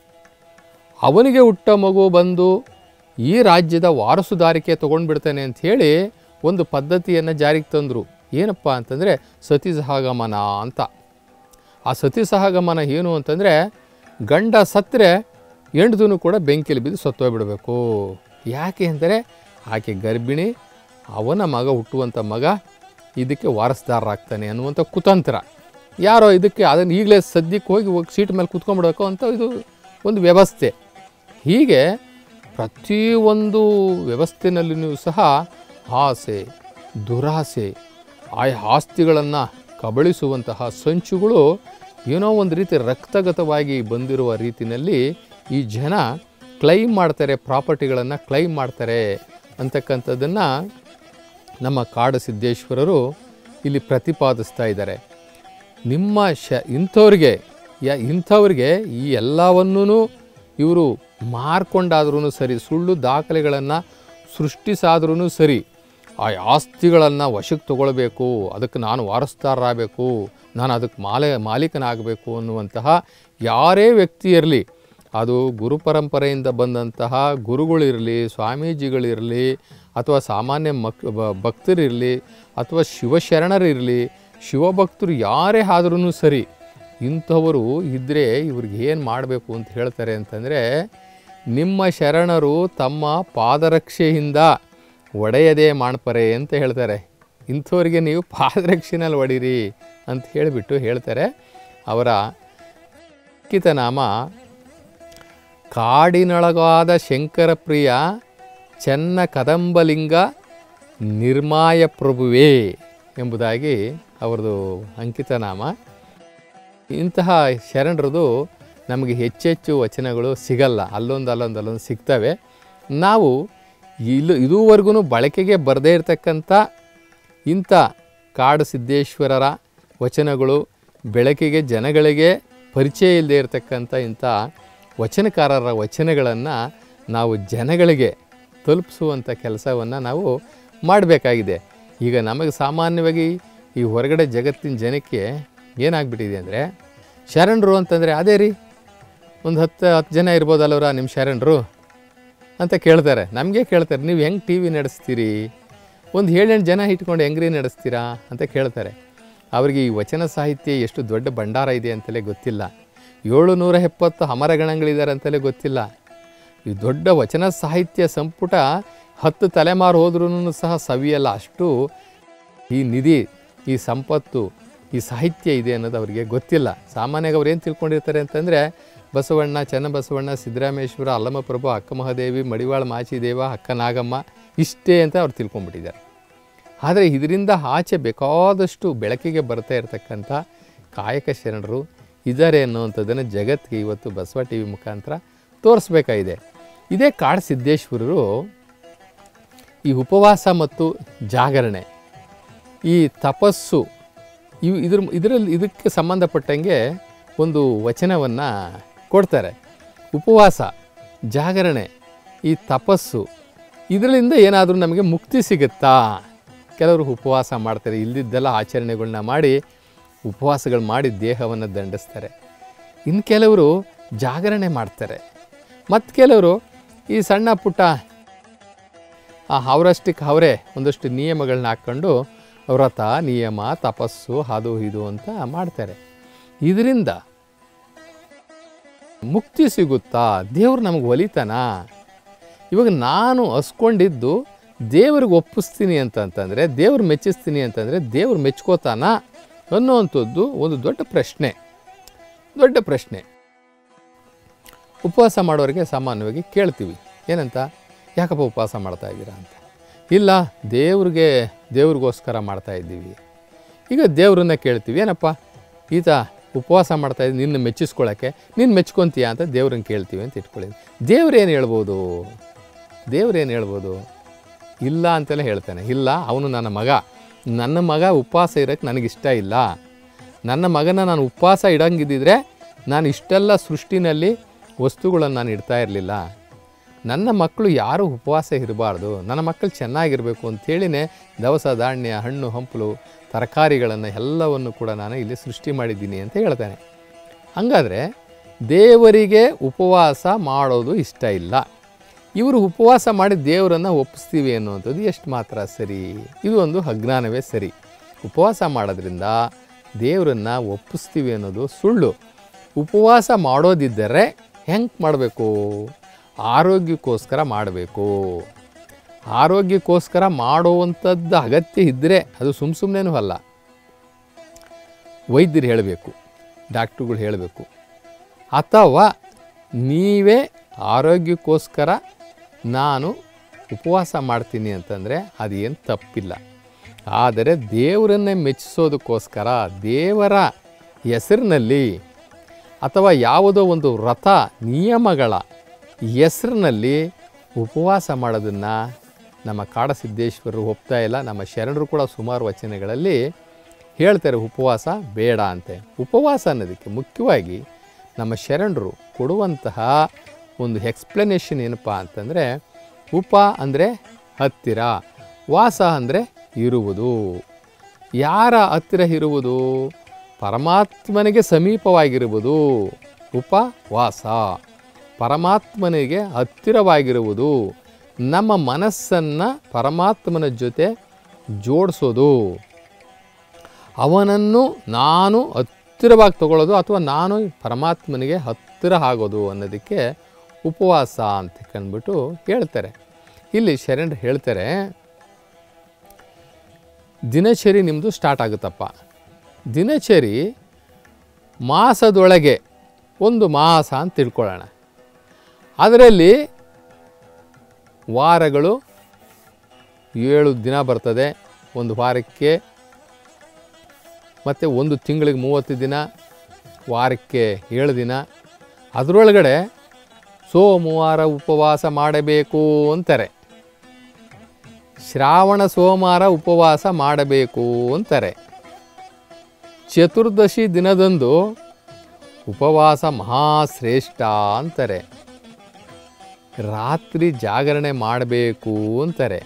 ಅವನಿಗೆ ಹುಟ್ಟ ಮಗು ಬಂದು ಈ ರಾಜ್ಯದ ವಾರಸುದಾರಿಕೆ ತೊಗೊಂಡ್ಬಿಡ್ತಾನೆ ಅಂತ ಹೇಳಿ ಒಂದು ಪದ್ಧತಿಯನ್ನು ಜಾರಿಗೆ ತಂದರು ಏನಪ್ಪ ಅಂತಂದರೆ ಸತಿ ಸಹಗಮನ ಅಂತ ಆ ಸತಿ ಸಹಗಮನ ಏನು ಅಂತಂದರೆ ಗಂಡ ಸತ್ತರೆ ಹೆಂಡ್ದೂ ಕೂಡ ಬೆಂಕಿಯಲ್ಲಿ ಬಿದ್ದು ಸತ್ತೋಗ್ಬಿಡಬೇಕು ಯಾಕೆ ಅಂದರೆ ಆಕೆ ಗರ್ಭಿಣಿ ಅವನ ಮಗ ಹುಟ್ಟುವಂಥ ಮಗ ಇದಕ್ಕೆ ವಾರಸ್ದಾರರಾಗ್ತಾನೆ ಅನ್ನುವಂಥ ಕುತಂತ್ರ ಯಾರೋ ಇದಕ್ಕೆ ಅದನ್ನು ಈಗಲೇ ಸದ್ಯಕ್ಕೆ ಹೋಗಿ ಹೋಗಿ ಸೀಟ್ ಮೇಲೆ ಕೂತ್ಕೊಂಡ್ಬಿಡಬೇಕು ಅಂತ ಇದು ಒಂದು ವ್ಯವಸ್ಥೆ ಹೀಗೆ ಪ್ರತಿಯೊಂದು ವ್ಯವಸ್ಥೆನಲ್ಲಿಯೂ ಸಹ ಆಸೆ ದುರಾಸೆ ಆ ಆಸ್ತಿಗಳನ್ನು ಕಬಳಿಸುವಂತಹ ಸಂಚುಗಳು ಏನೋ ಒಂದು ರೀತಿ ರಕ್ತಗತವಾಗಿ ಬಂದಿರುವ ರೀತಿಯಲ್ಲಿ ಈ ಜನ ಕ್ಲೈಮ್ ಮಾಡ್ತಾರೆ ಪ್ರಾಪರ್ಟಿಗಳನ್ನು ಕ್ಲೈಮ್ ಮಾಡ್ತಾರೆ ಅಂತಕ್ಕಂಥದ್ದನ್ನು ನಮ್ಮ ಕಾಡು ಸಿದ್ದೇಶ್ವರರು ಇಲ್ಲಿ ಪ್ರತಿಪಾದಿಸ್ತಾ ಇದ್ದಾರೆ ನಿಮ್ಮ ಶ ಇಂಥವ್ರಿಗೆ ಯ ಇಂಥವ್ರಿಗೆ ಈ ಎಲ್ಲವನ್ನೂ ಇವರು ಮಾರ್ಕೊಂಡಾದ್ರೂ ಸರಿ ಸುಳ್ಳು ದಾಖಲೆಗಳನ್ನು ಸೃಷ್ಟಿಸಾದ್ರೂ ಸರಿ ಆ ಆಸ್ತಿಗಳನ್ನು ವಶಕ್ಕೆ ತಗೊಳ್ಬೇಕು ಅದಕ್ಕೆ ನಾನು ವಾರಸ್ದಾರರಾಗಬೇಕು ನಾನು ಅದಕ್ಕೆ ಮಾಲೆ ಮಾಲೀಕನಾಗಬೇಕು ಅನ್ನುವಂತಹ ಯಾರೇ ವ್ಯಕ್ತಿ ಇರಲಿ ಅದು ಗುರು ಪರಂಪರೆಯಿಂದ ಬಂದಂತಹ ಗುರುಗಳಿರಲಿ ಸ್ವಾಮೀಜಿಗಳಿರಲಿ ಅಥವಾ ಸಾಮಾನ್ಯ ಮಕ್ ಬ- ಭಕ್ತರಿರಲಿ ಅಥವಾ ಶಿವಶರಣರಿರಲಿ ಶಿವಭಕ್ತರು ಯಾರೇ ಆದ್ರೂ ಸರಿ ಇಂಥವರು ಇದ್ದರೆ ಇವ್ರಿಗೆ ಏನು ಮಾಡಬೇಕು ಅಂತ ಹೇಳ್ತಾರೆ ಅಂತಂದರೆ ನಿಮ್ಮ ಶರಣರು ತಮ್ಮ ಪಾದರಕ್ಷೆಯಿಂದ ಒಡೆಯದೇ ಮಾಡ್ಪರೆ ಅಂತ ಹೇಳ್ತಾರೆ ಇಂಥವ್ರಿಗೆ ನೀವು ಪಾದರಕ್ಷೆನಲ್ಲಿ ಹೊಡೀರಿ ಅಂತ ಹೇಳಿಬಿಟ್ಟು ಹೇಳ್ತಾರೆ ಅವರ ಕಿತನಾಮ ಕಾಡಿನೊಳಗಾದ ಶಂಕರ ಪ್ರಿಯ ಚೆನ್ನ ಕದಂಬಲಿಂಗ ನಿರ್ಮಾಯ ಪ್ರಭುವೇ ಎಂಬುದಾಗಿ ಅವ್ರದ್ದು ಅಂಕಿತನಾಮ ಇಂತಹ ಶರಣರದು ನಮಗೆ ಹೆಚ್ಚೆಚ್ಚು ವಚನಗಳು ಸಿಗಲ್ಲ ಅಲ್ಲೊಂದು ಅಲ್ಲೊಂದು ಅಲ್ಲೊಂದು ಸಿಗ್ತವೆ ನಾವು ಇಲ್ಲಿ ಇದುವರೆಗೂ ಬಳಕೆಗೆ ಬರದೇ ಇರತಕ್ಕಂಥ ಇಂಥ ಕಾಡು ಸಿದ್ದೇಶ್ವರರ ವಚನಗಳು ಬೆಳಕಿಗೆ ಜನಗಳಿಗೆ ಪರಿಚಯ ಇಲ್ಲದೆ ಇರತಕ್ಕಂಥ ಇಂಥ ವಚನಕಾರರ ವಚನಗಳನ್ನು ನಾವು ಜನಗಳಿಗೆ ತಲುಪಿಸುವಂಥ ಕೆಲಸವನ್ನು ನಾವು ಮಾಡಬೇಕಾಗಿದೆ ಈಗ ನಮಗೆ ಸಾಮಾನ್ಯವಾಗಿ ಈ ಹೊರಗಡೆ ಜಗತ್ತಿನ ಜನಕ್ಕೆ ಏನಾಗ್ಬಿಟ್ಟಿದೆ ಅಂದರೆ ಶರಣರು ಅಂತಂದರೆ ಅದೇ ರೀ ಒಂದು ಹತ್ತು ಹತ್ತು ಜನ ಇರ್ಬೋದಲ್ಲವ್ರ ನಿಮ್ಮ ಶರಣರು ಅಂತ ಕೇಳ್ತಾರೆ ನಮಗೆ ಕೇಳ್ತಾರೆ ನೀವು ಹೆಂಗೆ ಟಿ ವಿ ನಡೆಸ್ತೀರಿ ಒಂದು ಏಳೆಂಟು ಜನ ಇಟ್ಕೊಂಡು ಹೆಂಗ್ರಿ ನಡೆಸ್ತೀರಾ ಅಂತ ಕೇಳ್ತಾರೆ ಅವರಿಗೆ ಈ ವಚನ ಸಾಹಿತ್ಯ ಎಷ್ಟು ದೊಡ್ಡ ಭಂಡಾರ ಇದೆ ಅಂತಲೇ ಗೊತ್ತಿಲ್ಲ ಏಳು ನೂರ ಎಪ್ಪತ್ತು ಅಮರಗಣಗಳಿದ್ದಾರೆ ಅಂತಲೇ ಗೊತ್ತಿಲ್ಲ ಈ ದೊಡ್ಡ ವಚನ ಸಾಹಿತ್ಯ ಸಂಪುಟ ಹತ್ತು ತಲೆಮಾರು ಹೋದ್ರೂ ಸಹ ಸವಿಯಲ್ಲ ಅಷ್ಟು ಈ ನಿಧಿ ಈ ಸಂಪತ್ತು ಈ ಸಾಹಿತ್ಯ ಇದೆ ಅನ್ನೋದು ಅವರಿಗೆ ಗೊತ್ತಿಲ್ಲ ಸಾಮಾನ್ಯವಾಗಿ ಅವ್ರು ಏನು ತಿಳ್ಕೊಂಡಿರ್ತಾರೆ ಅಂತಂದರೆ ಬಸವಣ್ಣ ಚನ್ನಬಸವಣ್ಣ ಸಿದ್ದರಾಮೇಶ್ವರ ಅಲ್ಲಮಪ್ರಭು ಅಕ್ಕ ಮಹಾದೇವಿ ಮಡಿವಾಳ ಮಾಚಿದೇವ ಅಕ್ಕ ನಾಗಮ್ಮ ಇಷ್ಟೇ ಅಂತ ಅವ್ರು ತಿಳ್ಕೊಂಡ್ಬಿಟ್ಟಿದ್ದಾರೆ ಆದರೆ ಇದರಿಂದ ಆಚೆ ಬೇಕಾದಷ್ಟು ಬೆಳಕಿಗೆ ಬರ್ತಾ ಇರತಕ್ಕಂಥ ಕಾಯಕ ಶರಣರು ಇದ್ದಾರೆ ಅನ್ನುವಂಥದ್ದನ್ನು ಜಗತ್ತಿಗೆ ಇವತ್ತು ಬಸವ ಟಿ ವಿ ಮುಖಾಂತರ ತೋರಿಸ್ಬೇಕಾಗಿದೆ ಇದೇ ಕಾಡು ಸಿದ್ದೇಶ್ವರರು ಈ ಉಪವಾಸ ಮತ್ತು ಜಾಗರಣೆ ಈ ತಪಸ್ಸು ಇವು ಇದ್ರ ಇದರಲ್ಲಿ ಇದಕ್ಕೆ ಸಂಬಂಧಪಟ್ಟಂಗೆ ಒಂದು ವಚನವನ್ನು ಕೊಡ್ತಾರೆ ಉಪವಾಸ ಜಾಗರಣೆ ಈ ತಪಸ್ಸು ಇದರಿಂದ ಏನಾದರೂ ನಮಗೆ ಮುಕ್ತಿ ಸಿಗುತ್ತಾ ಕೆಲವರು ಉಪವಾಸ ಮಾಡ್ತಾರೆ ಇಲ್ದಿದ್ದೆಲ್ಲ ಆಚರಣೆಗಳನ್ನ ಮಾಡಿ ಉಪವಾಸಗಳು ಮಾಡಿ ದೇಹವನ್ನು ದಂಡಿಸ್ತಾರೆ ಇನ್ನು ಕೆಲವರು ಜಾಗರಣೆ ಮಾಡ್ತಾರೆ ಮತ್ತು ಕೆಲವರು ಈ ಸಣ್ಣ ಪುಟ್ಟ ಆ ಅವರಷ್ಟಕ್ಕೆ ಅವರೇ ಒಂದಷ್ಟು ನಿಯಮಗಳನ್ನ ಹಾಕ್ಕೊಂಡು ವ್ರತ ನಿಯಮ ತಪಸ್ಸು ಅದು ಇದು ಅಂತ ಮಾಡ್ತಾರೆ ಇದರಿಂದ ಮುಕ್ತಿ ಸಿಗುತ್ತಾ ದೇವ್ರು ನಮಗೆ ಒಲಿತಾನ ಇವಾಗ ನಾನು ಹಸ್ಕೊಂಡಿದ್ದು ದೇವ್ರಿಗೆ ಒಪ್ಪಿಸ್ತೀನಿ ಅಂತಂತಂದರೆ ದೇವ್ರು ಮೆಚ್ಚಿಸ್ತೀನಿ ಅಂತಂದರೆ ದೇವ್ರು ಮೆಚ್ಕೋತಾನ ಅನ್ನೋವಂಥದ್ದು ಒಂದು ದೊಡ್ಡ ಪ್ರಶ್ನೆ ದೊಡ್ಡ ಪ್ರಶ್ನೆ ಉಪವಾಸ ಮಾಡೋರಿಗೆ ಸಾಮಾನ್ಯವಾಗಿ ಕೇಳ್ತೀವಿ ಏನಂತ ಯಾಕಪ್ಪ ಉಪವಾಸ ಮಾಡ್ತಾ ಇದ್ದೀರಾ ಅಂತ ಇಲ್ಲ ದೇವ್ರಿಗೆ ದೇವ್ರಿಗೋಸ್ಕರ ಮಾಡ್ತಾ ಇದ್ದೀವಿ ಈಗ ದೇವ್ರನ್ನ ಕೇಳ್ತೀವಿ ಏನಪ್ಪ ಈತ ಉಪವಾಸ ಮಾಡ್ತಾ ಇದ್ದೀನಿ ನಿನ್ನ ಮೆಚ್ಚಿಸ್ಕೊಳ್ಳೋಕ್ಕೆ ನೀನು ಮೆಚ್ಕೊತೀಯ ಅಂತ ದೇವ್ರನ್ನ ಕೇಳ್ತೀವಿ ಅಂತ ಇಟ್ಕೊಳ್ಳಿ ದೇವ್ರೇನು ಹೇಳ್ಬೋದು ದೇವ್ರೇನು ಹೇಳ್ಬೋದು ಇಲ್ಲ ಅಂತೆಲ್ಲ ಹೇಳ್ತಾನೆ ಇಲ್ಲ ಅವನು ನನ್ನ ಮಗ ನನ್ನ ಮಗ ಉಪವಾಸ ಇರೋಕ್ಕೆ ನನಗಿಷ್ಟ ಇಲ್ಲ ನನ್ನ ಮಗನ ನಾನು ಉಪವಾಸ ಇಡಂಗಿದ್ದಿದ್ರೆ ನಾನು ಇಷ್ಟೆಲ್ಲ ಸೃಷ್ಟಿನಲ್ಲಿ ವಸ್ತುಗಳನ್ನು ನಾನು ಇಡ್ತಾ ಇರಲಿಲ್ಲ ನನ್ನ ಮಕ್ಕಳು ಯಾರೂ ಉಪವಾಸ ಇರಬಾರ್ದು ನನ್ನ ಮಕ್ಕಳು ಚೆನ್ನಾಗಿರಬೇಕು ಅಂಥೇಳಿನೇ ದವಸ ಧಾನ್ಯ ಹಣ್ಣು ಹಂಪಲು ತರಕಾರಿಗಳನ್ನು ಎಲ್ಲವನ್ನು ಕೂಡ ನಾನು ಇಲ್ಲಿ ಸೃಷ್ಟಿ ಮಾಡಿದ್ದೀನಿ ಅಂತ ಹೇಳ್ತಾನೆ ಹಾಗಾದರೆ ದೇವರಿಗೆ ಉಪವಾಸ ಮಾಡೋದು ಇಷ್ಟ ಇಲ್ಲ ಇವರು ಉಪವಾಸ ಮಾಡಿ ದೇವರನ್ನು ಒಪ್ಪಿಸ್ತೀವಿ ಅನ್ನುವಂಥದ್ದು ಎಷ್ಟು ಮಾತ್ರ ಸರಿ ಇದು ಒಂದು ಅಜ್ಞಾನವೇ ಸರಿ ಉಪವಾಸ ಮಾಡೋದ್ರಿಂದ ದೇವರನ್ನು ಒಪ್ಪಿಸ್ತೀವಿ ಅನ್ನೋದು ಸುಳ್ಳು ಉಪವಾಸ ಮಾಡೋದಿದ್ದರೆ ಹೆಂಗೆ ಮಾಡಬೇಕು ಆರೋಗ್ಯಕ್ಕೋಸ್ಕರ ಮಾಡಬೇಕು ಆರೋಗ್ಯಕ್ಕೋಸ್ಕರ ಮಾಡುವಂಥದ್ದು ಅಗತ್ಯ ಇದ್ದರೆ ಅದು ಸುಮ್ಮ ಸುಮ್ಮನೆನೂ ಅಲ್ಲ ವೈದ್ಯರು ಹೇಳಬೇಕು ಡಾಕ್ಟ್ರುಗಳು ಹೇಳಬೇಕು ಅಥವಾ ನೀವೇ ಆರೋಗ್ಯಕ್ಕೋಸ್ಕರ ನಾನು ಉಪವಾಸ ಮಾಡ್ತೀನಿ ಅಂತಂದರೆ ಅದೇನು ತಪ್ಪಿಲ್ಲ ಆದರೆ ದೇವರನ್ನೇ ಮೆಚ್ಚಿಸೋದಕ್ಕೋಸ್ಕರ ದೇವರ ಹೆಸರಿನಲ್ಲಿ ಅಥವಾ ಯಾವುದೋ ಒಂದು ವ್ರತ ನಿಯಮಗಳ ಹೆಸರಿನಲ್ಲಿ ಉಪವಾಸ ಮಾಡೋದನ್ನು ನಮ್ಮ ಕಾಡಸಿದ್ದೇಶ್ವರರು ಒಪ್ತಾ ಇಲ್ಲ ನಮ್ಮ ಶರಣರು ಕೂಡ ಸುಮಾರು ವಚನಗಳಲ್ಲಿ ಹೇಳ್ತಾರೆ ಉಪವಾಸ ಬೇಡ ಅಂತೆ ಉಪವಾಸ ಅನ್ನೋದಕ್ಕೆ ಮುಖ್ಯವಾಗಿ ನಮ್ಮ ಶರಣರು ಕೊಡುವಂತಹ ಒಂದು ಎಕ್ಸ್ಪ್ಲನೇಷನ್ ಏನಪ್ಪ ಅಂತಂದರೆ ಉಪ ಅಂದರೆ ಹತ್ತಿರ ವಾಸ ಅಂದರೆ ಇರುವುದು ಯಾರ ಹತ್ತಿರ ಇರುವುದು ಪರಮಾತ್ಮನಿಗೆ ಸಮೀಪವಾಗಿರುವುದು ಉಪವಾಸ ಪರಮಾತ್ಮನಿಗೆ ಹತ್ತಿರವಾಗಿರುವುದು ನಮ್ಮ ಮನಸ್ಸನ್ನು ಪರಮಾತ್ಮನ ಜೊತೆ ಜೋಡಿಸೋದು ಅವನನ್ನು ನಾನು ಹತ್ತಿರವಾಗಿ ತಗೊಳ್ಳೋದು ಅಥವಾ ನಾನು ಪರಮಾತ್ಮನಿಗೆ ಹತ್ತಿರ ಆಗೋದು ಅನ್ನೋದಕ್ಕೆ ಉಪವಾಸ ಅಂತ ಕಂಡ್ಬಿಟ್ಟು ಹೇಳ್ತಾರೆ ಇಲ್ಲಿ ಶರಣರು ಹೇಳ್ತಾರೆ ದಿನಚರಿ ನಿಮ್ಮದು ಸ್ಟಾರ್ಟ್ ಆಗುತ್ತಪ್ಪ ದಿನಚರಿ ಮಾಸದೊಳಗೆ ಒಂದು ಮಾಸ ಅಂತ ತಿಳ್ಕೊಳ್ಳೋಣ ಅದರಲ್ಲಿ ವಾರಗಳು ಏಳು ದಿನ ಬರ್ತದೆ ಒಂದು ವಾರಕ್ಕೆ ಮತ್ತು ಒಂದು ತಿಂಗಳಿಗೆ ಮೂವತ್ತು ದಿನ ವಾರಕ್ಕೆ ಏಳು ದಿನ ಅದರೊಳಗಡೆ ಸೋಮವಾರ ಉಪವಾಸ ಮಾಡಬೇಕು ಅಂತಾರೆ ಶ್ರಾವಣ ಸೋಮವಾರ ಉಪವಾಸ ಮಾಡಬೇಕು ಅಂತಾರೆ ಚತುರ್ದಶಿ ದಿನದಂದು ಉಪವಾಸ ಮಹಾಶ್ರೇಷ್ಠ ಅಂತಾರೆ ರಾತ್ರಿ ಜಾಗರಣೆ ಮಾಡಬೇಕು ಅಂತಾರೆ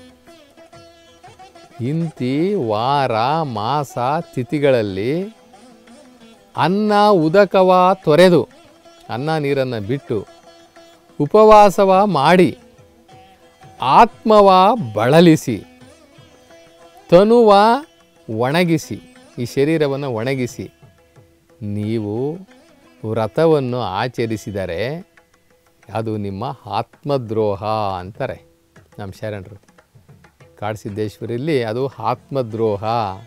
ಇಂತಿ ವಾರ ಮಾಸ ತಿಥಿಗಳಲ್ಲಿ ಅನ್ನ ಉದಕವ ತೊರೆದು ಅನ್ನ ನೀರನ್ನು ಬಿಟ್ಟು ಉಪವಾಸವ ಮಾಡಿ ಆತ್ಮವ ಬಳಲಿಸಿ ತನುವ ಒಣಗಿಸಿ ಈ ಶರೀರವನ್ನು ಒಣಗಿಸಿ ನೀವು ವ್ರತವನ್ನು ಆಚರಿಸಿದರೆ ಅದು ನಿಮ್ಮ ಆತ್ಮದ್ರೋಹ ಅಂತಾರೆ ನಮ್ಮ ಶರಣರು ಕಾಡಸಿದ್ದೇಶ್ವರಲ್ಲಿ ಅದು ಆತ್ಮದ್ರೋಹ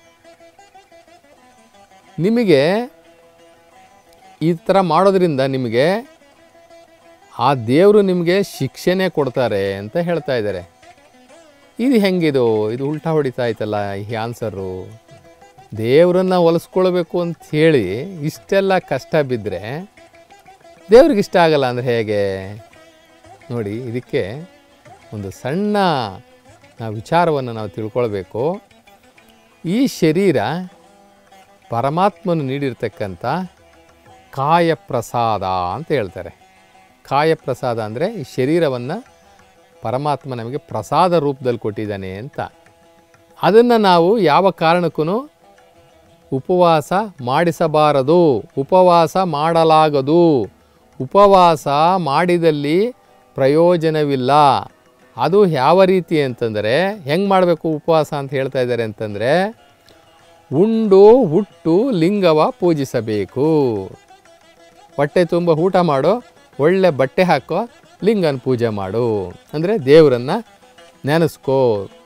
ನಿಮಗೆ ಈ ಥರ ಮಾಡೋದ್ರಿಂದ ನಿಮಗೆ ಆ ದೇವರು ನಿಮಗೆ ಶಿಕ್ಷೆನೇ ಕೊಡ್ತಾರೆ ಅಂತ ಹೇಳ್ತಾ ಇದ್ದಾರೆ ಇದು ಹೆಂಗಿದು ಇದು ಉಲ್ಟಾ ಹೊಡಿತಾ ಆಯ್ತಲ್ಲ ಈ ಆನ್ಸರು ದೇವರನ್ನ ಹೊಲಿಸ್ಕೊಳ್ಬೇಕು ಅಂತ ಹೇಳಿ ಇಷ್ಟೆಲ್ಲ ಕಷ್ಟ ಬಿದ್ದರೆ ದೇವ್ರಿಗೆ ಇಷ್ಟ ಆಗಲ್ಲ ಅಂದರೆ ಹೇಗೆ ನೋಡಿ ಇದಕ್ಕೆ ಒಂದು ಸಣ್ಣ ನಾವು ವಿಚಾರವನ್ನು ನಾವು ತಿಳ್ಕೊಳ್ಬೇಕು ಈ ಶರೀರ ಪರಮಾತ್ಮನು ನೀಡಿರ್ತಕ್ಕಂಥ ಕಾಯಪ್ರಸಾದ ಅಂತ ಹೇಳ್ತಾರೆ ಕಾಯಪ್ರಸಾದ ಅಂದರೆ ಈ ಶರೀರವನ್ನು ಪರಮಾತ್ಮ ನಮಗೆ ಪ್ರಸಾದ ರೂಪದಲ್ಲಿ ಕೊಟ್ಟಿದ್ದಾನೆ ಅಂತ ಅದನ್ನು ನಾವು ಯಾವ ಕಾರಣಕ್ಕೂ ಉಪವಾಸ ಮಾಡಿಸಬಾರದು ಉಪವಾಸ ಮಾಡಲಾಗದು ಉಪವಾಸ ಮಾಡಿದಲ್ಲಿ ಪ್ರಯೋಜನವಿಲ್ಲ ಅದು ಯಾವ ರೀತಿ ಅಂತಂದರೆ ಹೆಂಗೆ ಮಾಡಬೇಕು ಉಪವಾಸ ಅಂತ ಹೇಳ್ತಾ ಇದ್ದಾರೆ ಅಂತಂದರೆ ಉಂಡು ಹುಟ್ಟು ಲಿಂಗವ ಪೂಜಿಸಬೇಕು ಹೊಟ್ಟೆ ತುಂಬ ಊಟ ಮಾಡು ಒಳ್ಳೆ ಬಟ್ಟೆ ಹಾಕೋ ಲಿಂಗನ ಪೂಜೆ ಮಾಡು ಅಂದರೆ ದೇವರನ್ನು ನೆನೆಸ್ಕೋ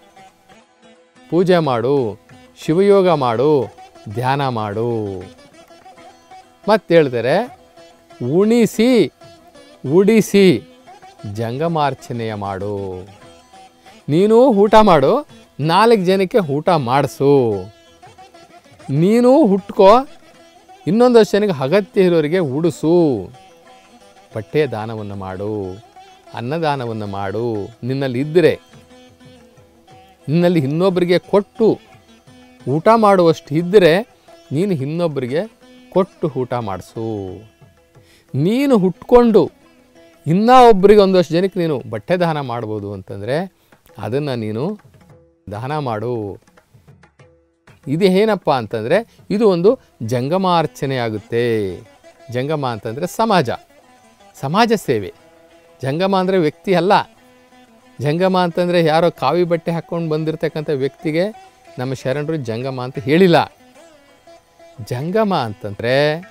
ಪೂಜೆ ಮಾಡು ಶಿವಯೋಗ ಮಾಡು ಧ್ಯಾನ ಮಾಡು ಮತ್ತೆ ಹೇಳ್ತಾರೆ ಉಣಿಸಿ ಉಡಿಸಿ ಜಂಗಮಾರ್ಚನೆಯ ಮಾಡು ನೀನು ಊಟ ಮಾಡು ನಾಲ್ಕು ಜನಕ್ಕೆ ಊಟ ಮಾಡಿಸು ನೀನು ಹುಟ್ಕೋ ಇನ್ನೊಂದಷ್ಟು ಜನಕ್ಕೆ ಅಗತ್ಯ ಇರೋರಿಗೆ ಉಡಿಸು ಬಟ್ಟೆ ದಾನವನ್ನು ಮಾಡು ಅನ್ನದಾನವನ್ನು ಮಾಡು ನಿನ್ನಲ್ಲಿ ಇದ್ದರೆ ನಿನ್ನಲ್ಲಿ ಇನ್ನೊಬ್ಬರಿಗೆ ಕೊಟ್ಟು ಊಟ ಮಾಡುವಷ್ಟು ಇದ್ದರೆ ನೀನು ಇನ್ನೊಬ್ಬರಿಗೆ ಕೊಟ್ಟು ಊಟ ಮಾಡಿಸು ನೀನು ಹುಟ್ಕೊಂಡು ಇನ್ನೂ ಒಬ್ಬರಿಗೆ ಒಂದಷ್ಟು ಜನಕ್ಕೆ ನೀನು ಬಟ್ಟೆ ದಾನ ಮಾಡ್ಬೋದು ಅಂತಂದರೆ ಅದನ್ನು ನೀನು ದಾನ ಮಾಡು ಇದು ಏನಪ್ಪ ಅಂತಂದರೆ ಇದು ಒಂದು ಜಂಗಮಾರ್ಚನೆ ಆಗುತ್ತೆ ಜಂಗಮ ಅಂತಂದರೆ ಸಮಾಜ ಸಮಾಜ ಸೇವೆ ಜಂಗಮ ಅಂದರೆ ವ್ಯಕ್ತಿ ಅಲ್ಲ ಜಂಗಮ ಅಂತಂದರೆ ಯಾರೋ ಕಾವಿ ಬಟ್ಟೆ ಹಾಕ್ಕೊಂಡು ಬಂದಿರತಕ್ಕಂಥ ವ್ಯಕ್ತಿಗೆ ನಮ್ಮ ಶರಣರು ಜಂಗಮ ಅಂತ ಹೇಳಿಲ್ಲ ಜಂಗಮ ಅಂತಂದರೆ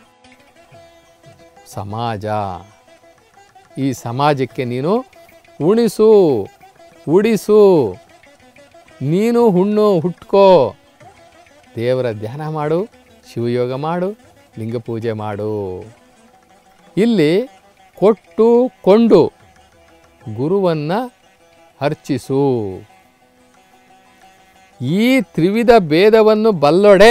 ಸಮಾಜ ಈ ಸಮಾಜಕ್ಕೆ ನೀನು ಉಣಿಸು ಉಡಿಸು ನೀನು ಹುಣ್ಣು ಹುಟ್ಕೋ ದೇವರ ಧ್ಯಾನ ಮಾಡು ಶಿವಯೋಗ ಮಾಡು ಲಿಂಗ ಪೂಜೆ ಮಾಡು ಇಲ್ಲಿ ಕೊಟ್ಟು ಕೊಂಡು ಗುರುವನ್ನು ಅರ್ಚಿಸು ಈ ತ್ರಿವಿಧ ಭೇದವನ್ನು ಬಲ್ಲೊಡೆ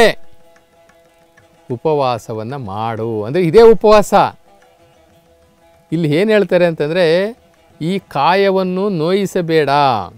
ಉಪವಾಸವನ್ನು ಮಾಡು ಅಂದರೆ ಇದೇ ಉಪವಾಸ ಇಲ್ಲಿ ಏನು ಹೇಳ್ತಾರೆ ಅಂತಂದರೆ ಈ ಕಾಯವನ್ನು ನೋಯಿಸಬೇಡ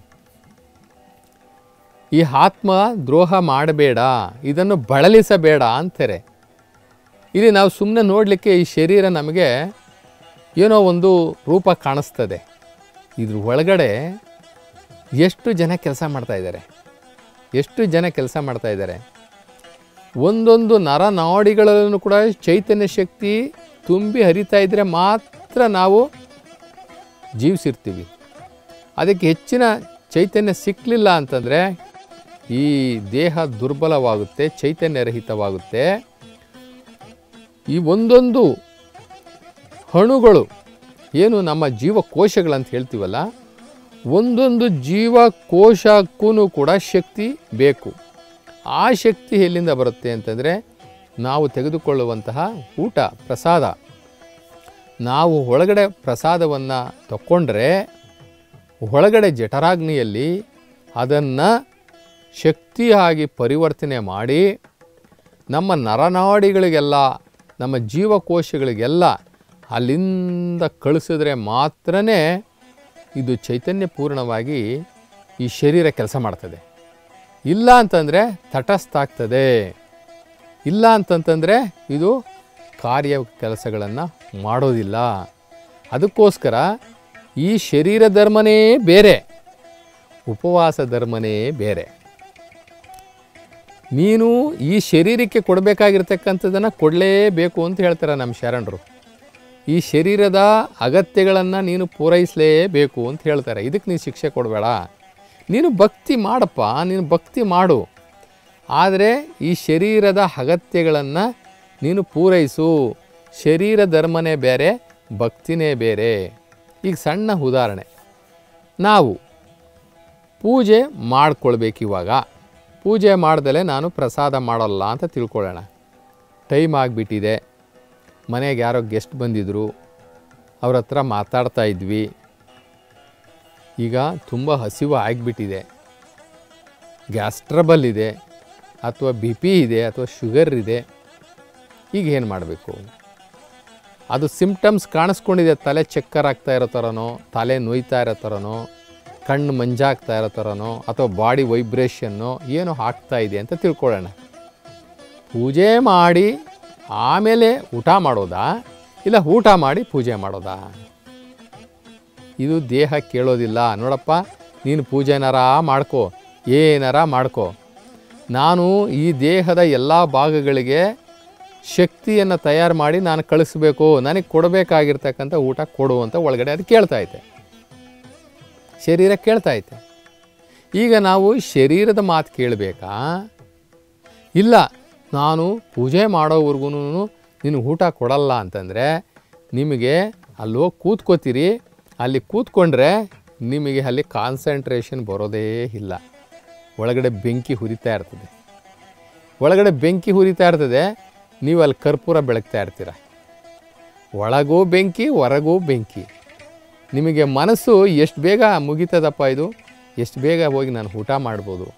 ಈ ಆತ್ಮ ದ್ರೋಹ ಮಾಡಬೇಡ ಇದನ್ನು ಬಳಲಿಸಬೇಡ ಅಂತಾರೆ ಇಲ್ಲಿ ನಾವು ಸುಮ್ಮನೆ ನೋಡಲಿಕ್ಕೆ ಈ ಶರೀರ ನಮಗೆ ಏನೋ ಒಂದು ರೂಪ ಕಾಣಿಸ್ತದೆ ಇದ್ರ ಒಳಗಡೆ ಎಷ್ಟು ಜನ ಕೆಲಸ ಮಾಡ್ತಾ ಇದ್ದಾರೆ ಎಷ್ಟು ಜನ ಕೆಲಸ ಮಾಡ್ತಾ ಇದ್ದಾರೆ ಒಂದೊಂದು ನರನಾಡಿಗಳಲ್ಲೂ ಕೂಡ ಚೈತನ್ಯ ಶಕ್ತಿ ತುಂಬಿ ಹರಿತಾ ಇದ್ದರೆ ಮಾತ್ರ ನಾವು ಜೀವಿಸಿರ್ತೀವಿ ಅದಕ್ಕೆ ಹೆಚ್ಚಿನ ಚೈತನ್ಯ ಸಿಕ್ಕಲಿಲ್ಲ ಅಂತಂದರೆ ಈ ದೇಹ ದುರ್ಬಲವಾಗುತ್ತೆ ಚೈತನ್ಯರಹಿತವಾಗುತ್ತೆ ಈ ಒಂದೊಂದು ಅಣುಗಳು ಏನು ನಮ್ಮ ಜೀವಕೋಶಗಳಂತ ಹೇಳ್ತೀವಲ್ಲ ಒಂದೊಂದು ಜೀವಕೋಶಕ್ಕೂ ಕೂಡ ಶಕ್ತಿ ಬೇಕು ಆ ಶಕ್ತಿ ಎಲ್ಲಿಂದ ಬರುತ್ತೆ ಅಂತಂದರೆ ನಾವು ತೆಗೆದುಕೊಳ್ಳುವಂತಹ ಊಟ ಪ್ರಸಾದ ನಾವು ಒಳಗಡೆ ಪ್ರಸಾದವನ್ನು ತಗೊಂಡ್ರೆ ಒಳಗಡೆ ಜಠರಾಗ್ನಿಯಲ್ಲಿ ಅದನ್ನು ಶಕ್ತಿಯಾಗಿ ಪರಿವರ್ತನೆ ಮಾಡಿ ನಮ್ಮ ನರನಾಡಿಗಳಿಗೆಲ್ಲ ನಮ್ಮ ಜೀವಕೋಶಗಳಿಗೆಲ್ಲ ಅಲ್ಲಿಂದ ಕಳಿಸಿದ್ರೆ ಮಾತ್ರನೇ ಇದು ಚೈತನ್ಯಪೂರ್ಣವಾಗಿ ಈ ಶರೀರ ಕೆಲಸ ಮಾಡ್ತದೆ ಇಲ್ಲ ಅಂತಂದರೆ ತಟಸ್ಥ ಆಗ್ತದೆ ಇಲ್ಲ ಅಂತಂತಂದರೆ ಇದು ಕಾರ್ಯ ಕೆಲಸಗಳನ್ನು ಮಾಡೋದಿಲ್ಲ ಅದಕ್ಕೋಸ್ಕರ ಈ ಶರೀರ ಧರ್ಮನೇ ಬೇರೆ ಉಪವಾಸ ಧರ್ಮನೇ ಬೇರೆ ನೀನು ಈ ಶರೀರಕ್ಕೆ ಕೊಡಬೇಕಾಗಿರ್ತಕ್ಕಂಥದ್ದನ್ನು ಕೊಡಲೇಬೇಕು ಅಂತ ಹೇಳ್ತಾರೆ ನಮ್ಮ ಶರಣರು ಈ ಶರೀರದ ಅಗತ್ಯಗಳನ್ನು ನೀನು ಪೂರೈಸಲೇಬೇಕು ಅಂತ ಹೇಳ್ತಾರೆ ಇದಕ್ಕೆ ನೀನು ಶಿಕ್ಷೆ ಕೊಡಬೇಡ ನೀನು ಭಕ್ತಿ ಮಾಡಪ್ಪ ನೀನು ಭಕ್ತಿ ಮಾಡು ಆದರೆ ಈ ಶರೀರದ ಅಗತ್ಯಗಳನ್ನು ನೀನು ಪೂರೈಸು ಶರೀರ ಧರ್ಮನೇ ಬೇರೆ ಭಕ್ತಿನೇ ಬೇರೆ ಈಗ ಸಣ್ಣ ಉದಾಹರಣೆ ನಾವು ಪೂಜೆ ಮಾಡ್ಕೊಳ್ಬೇಕು ಇವಾಗ ಪೂಜೆ ಮಾಡ್ದಲೇ ನಾನು ಪ್ರಸಾದ ಮಾಡಲ್ಲ ಅಂತ ತಿಳ್ಕೊಳ್ಳೋಣ ಟೈಮ್ ಆಗಿಬಿಟ್ಟಿದೆ ಮನೆಗೆ ಯಾರೋ ಗೆಸ್ಟ್ ಬಂದಿದ್ದರು ಅವ್ರ ಹತ್ರ ಮಾತಾಡ್ತಾ ಇದ್ವಿ ಈಗ ತುಂಬ ಹಸಿವು ಆಗಿಬಿಟ್ಟಿದೆ ಗ್ಯಾಸ್ ಟ್ರಬಲ್ ಇದೆ ಅಥವಾ ಬಿ ಪಿ ಇದೆ ಅಥವಾ ಶುಗರ್ ಇದೆ ಈಗ ಏನು ಮಾಡಬೇಕು ಅದು ಸಿಂಪ್ಟಮ್ಸ್ ಕಾಣಿಸ್ಕೊಂಡಿದೆ ತಲೆ ಚಕ್ಕರ್ ಆಗ್ತಾ ಇರೋ ಥರನೋ ತಲೆ ನೋಯ್ತಾ ಇರೋ ಥರನೋ ಕಣ್ಣು ಮಂಜಾಗ್ತಾ ಇರೋ ಥರನೋ ಅಥವಾ ಬಾಡಿ ವೈಬ್ರೇಷನ್ನೋ ಏನೋ ಆಗ್ತಾ ಇದೆ ಅಂತ ತಿಳ್ಕೊಳ್ಳೋಣ ಪೂಜೆ ಮಾಡಿ ಆಮೇಲೆ ಊಟ ಮಾಡೋದಾ ಇಲ್ಲ ಊಟ ಮಾಡಿ ಪೂಜೆ ಮಾಡೋದಾ ಇದು ದೇಹ ಕೇಳೋದಿಲ್ಲ ನೋಡಪ್ಪ ನೀನು ಪೂಜೆನಾರ ಮಾಡ್ಕೋ ಏನಾರ ಮಾಡ್ಕೋ ನಾನು ಈ ದೇಹದ ಎಲ್ಲ ಭಾಗಗಳಿಗೆ ಶಕ್ತಿಯನ್ನು ತಯಾರು ಮಾಡಿ ನಾನು ಕಳಿಸ್ಬೇಕು ನನಗೆ ಕೊಡಬೇಕಾಗಿರ್ತಕ್ಕಂಥ ಊಟ ಕೊಡು ಅಂತ ಒಳಗಡೆ ಅದು ಕೇಳ್ತಾ ಐತೆ ಶರೀರ ಕೇಳ್ತಾ ಐತೆ ಈಗ ನಾವು ಶರೀರದ ಮಾತು ಕೇಳಬೇಕಾ ಇಲ್ಲ ನಾನು ಪೂಜೆ ಮಾಡೋವರೆಗೂ ನೀನು ಊಟ ಕೊಡಲ್ಲ ಅಂತಂದರೆ ನಿಮಗೆ ಅಲ್ಲಿ ಹೋಗಿ ಕೂತ್ಕೋತೀರಿ ಅಲ್ಲಿ ಕೂತ್ಕೊಂಡ್ರೆ ನಿಮಗೆ ಅಲ್ಲಿ ಕಾನ್ಸಂಟ್ರೇಷನ್ ಬರೋದೇ ಇಲ್ಲ ಒಳಗಡೆ ಬೆಂಕಿ ಹುರಿತಾ ಇರ್ತದೆ ಒಳಗಡೆ ಬೆಂಕಿ ಹುರಿತಾ ಇರ್ತದೆ ನೀವು ಅಲ್ಲಿ ಕರ್ಪೂರ ಬೆಳಗ್ತಾ ಇರ್ತೀರ ಒಳಗೂ ಬೆಂಕಿ ಹೊರಗೂ ಬೆಂಕಿ ನಿಮಗೆ ಮನಸ್ಸು ಎಷ್ಟು ಬೇಗ ಮುಗಿತದಪ್ಪ ಇದು ಎಷ್ಟು ಬೇಗ ಹೋಗಿ ನಾನು ಊಟ ಮಾಡ್ಬೋದು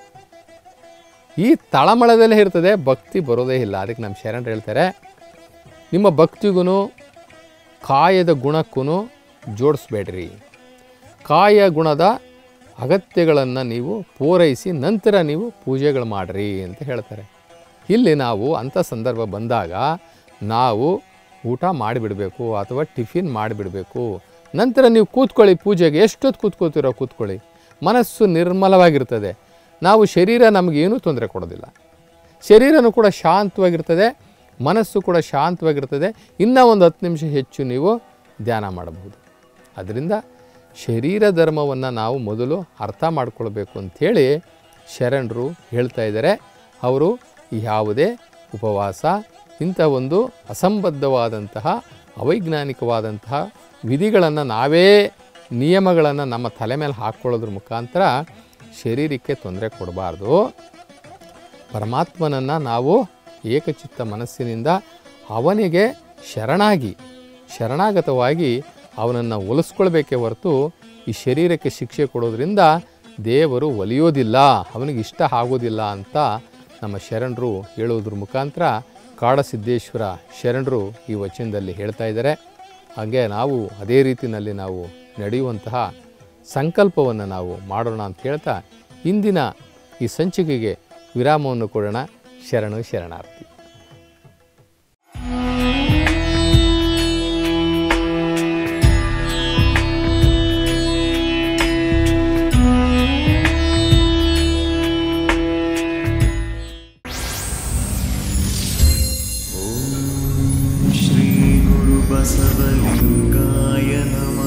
ಈ ತಳಮಳದಲ್ಲೇ ಇರ್ತದೆ ಭಕ್ತಿ ಬರೋದೇ ಇಲ್ಲ ಅದಕ್ಕೆ ನಮ್ಮ ಶರಣರು ಹೇಳ್ತಾರೆ ನಿಮ್ಮ ಭಕ್ತಿಗೂ ಕಾಯದ ಗುಣಕ್ಕೂ ಜೋಡಿಸ್ಬೇಡ್ರಿ ಕಾಯ ಗುಣದ ಅಗತ್ಯಗಳನ್ನು ನೀವು ಪೂರೈಸಿ ನಂತರ ನೀವು ಪೂಜೆಗಳು ಮಾಡಿರಿ ಅಂತ ಹೇಳ್ತಾರೆ ಇಲ್ಲಿ ನಾವು ಅಂಥ ಸಂದರ್ಭ ಬಂದಾಗ ನಾವು ಊಟ ಮಾಡಿಬಿಡಬೇಕು ಅಥವಾ ಟಿಫಿನ್ ಮಾಡಿಬಿಡಬೇಕು ನಂತರ ನೀವು ಕೂತ್ಕೊಳ್ಳಿ ಪೂಜೆಗೆ ಎಷ್ಟೊತ್ತು ಕೂತ್ಕೋತಿರೋ ಕೂತ್ಕೊಳ್ಳಿ ಮನಸ್ಸು ನಿರ್ಮಲವಾಗಿರ್ತದೆ ನಾವು ಶರೀರ ನಮಗೇನೂ ತೊಂದರೆ ಕೊಡೋದಿಲ್ಲ ಶರೀರನೂ ಕೂಡ ಶಾಂತವಾಗಿರ್ತದೆ ಮನಸ್ಸು ಕೂಡ ಶಾಂತವಾಗಿರ್ತದೆ ಇನ್ನೂ ಒಂದು ಹತ್ತು ನಿಮಿಷ ಹೆಚ್ಚು ನೀವು ಧ್ಯಾನ ಮಾಡಬಹುದು ಅದರಿಂದ ಶರೀರ ಧರ್ಮವನ್ನು ನಾವು ಮೊದಲು ಅರ್ಥ ಮಾಡ್ಕೊಳ್ಬೇಕು ಅಂಥೇಳಿ ಶರಣರು ಹೇಳ್ತಾ ಇದ್ದಾರೆ ಅವರು ಯಾವುದೇ ಉಪವಾಸ ಇಂಥ ಒಂದು ಅಸಂಬದ್ಧವಾದಂತಹ ಅವೈಜ್ಞಾನಿಕವಾದಂತಹ ವಿಧಿಗಳನ್ನು ನಾವೇ ನಿಯಮಗಳನ್ನು ನಮ್ಮ ತಲೆ ಮೇಲೆ ಹಾಕ್ಕೊಳ್ಳೋದ್ರ ಮುಖಾಂತರ ಶರೀರಕ್ಕೆ ತೊಂದರೆ ಕೊಡಬಾರ್ದು ಪರಮಾತ್ಮನನ್ನು ನಾವು ಏಕಚಿತ್ತ ಮನಸ್ಸಿನಿಂದ ಅವನಿಗೆ ಶರಣಾಗಿ ಶರಣಾಗತವಾಗಿ ಅವನನ್ನು ಒಲಿಸ್ಕೊಳ್ಬೇಕೇ ಹೊರತು ಈ ಶರೀರಕ್ಕೆ ಶಿಕ್ಷೆ ಕೊಡೋದ್ರಿಂದ ದೇವರು ಒಲಿಯೋದಿಲ್ಲ ಅವನಿಗೆ ಇಷ್ಟ ಆಗೋದಿಲ್ಲ ಅಂತ ನಮ್ಮ ಶರಣರು ಹೇಳುವುದ್ರ ಮುಖಾಂತರ ಕಾಡಸಿದ್ದೇಶ್ವರ ಶರಣರು ಈ ವಚನದಲ್ಲಿ ಹೇಳ್ತಾ ಇದ್ದಾರೆ ಹಾಗೆ ನಾವು ಅದೇ ರೀತಿಯಲ್ಲಿ ನಾವು ನಡೆಯುವಂತಹ ಸಂಕಲ್ಪವನ್ನು ನಾವು ಮಾಡೋಣ ಅಂತ ಹೇಳ್ತಾ ಇಂದಿನ ಈ ಸಂಚಿಕೆಗೆ ವಿರಾಮವನ್ನು ಕೊಡೋಣ ಶರಣು ಶರಣಾರ್ಥಿ श्रीगुरुबसवलिङ्गाय नमः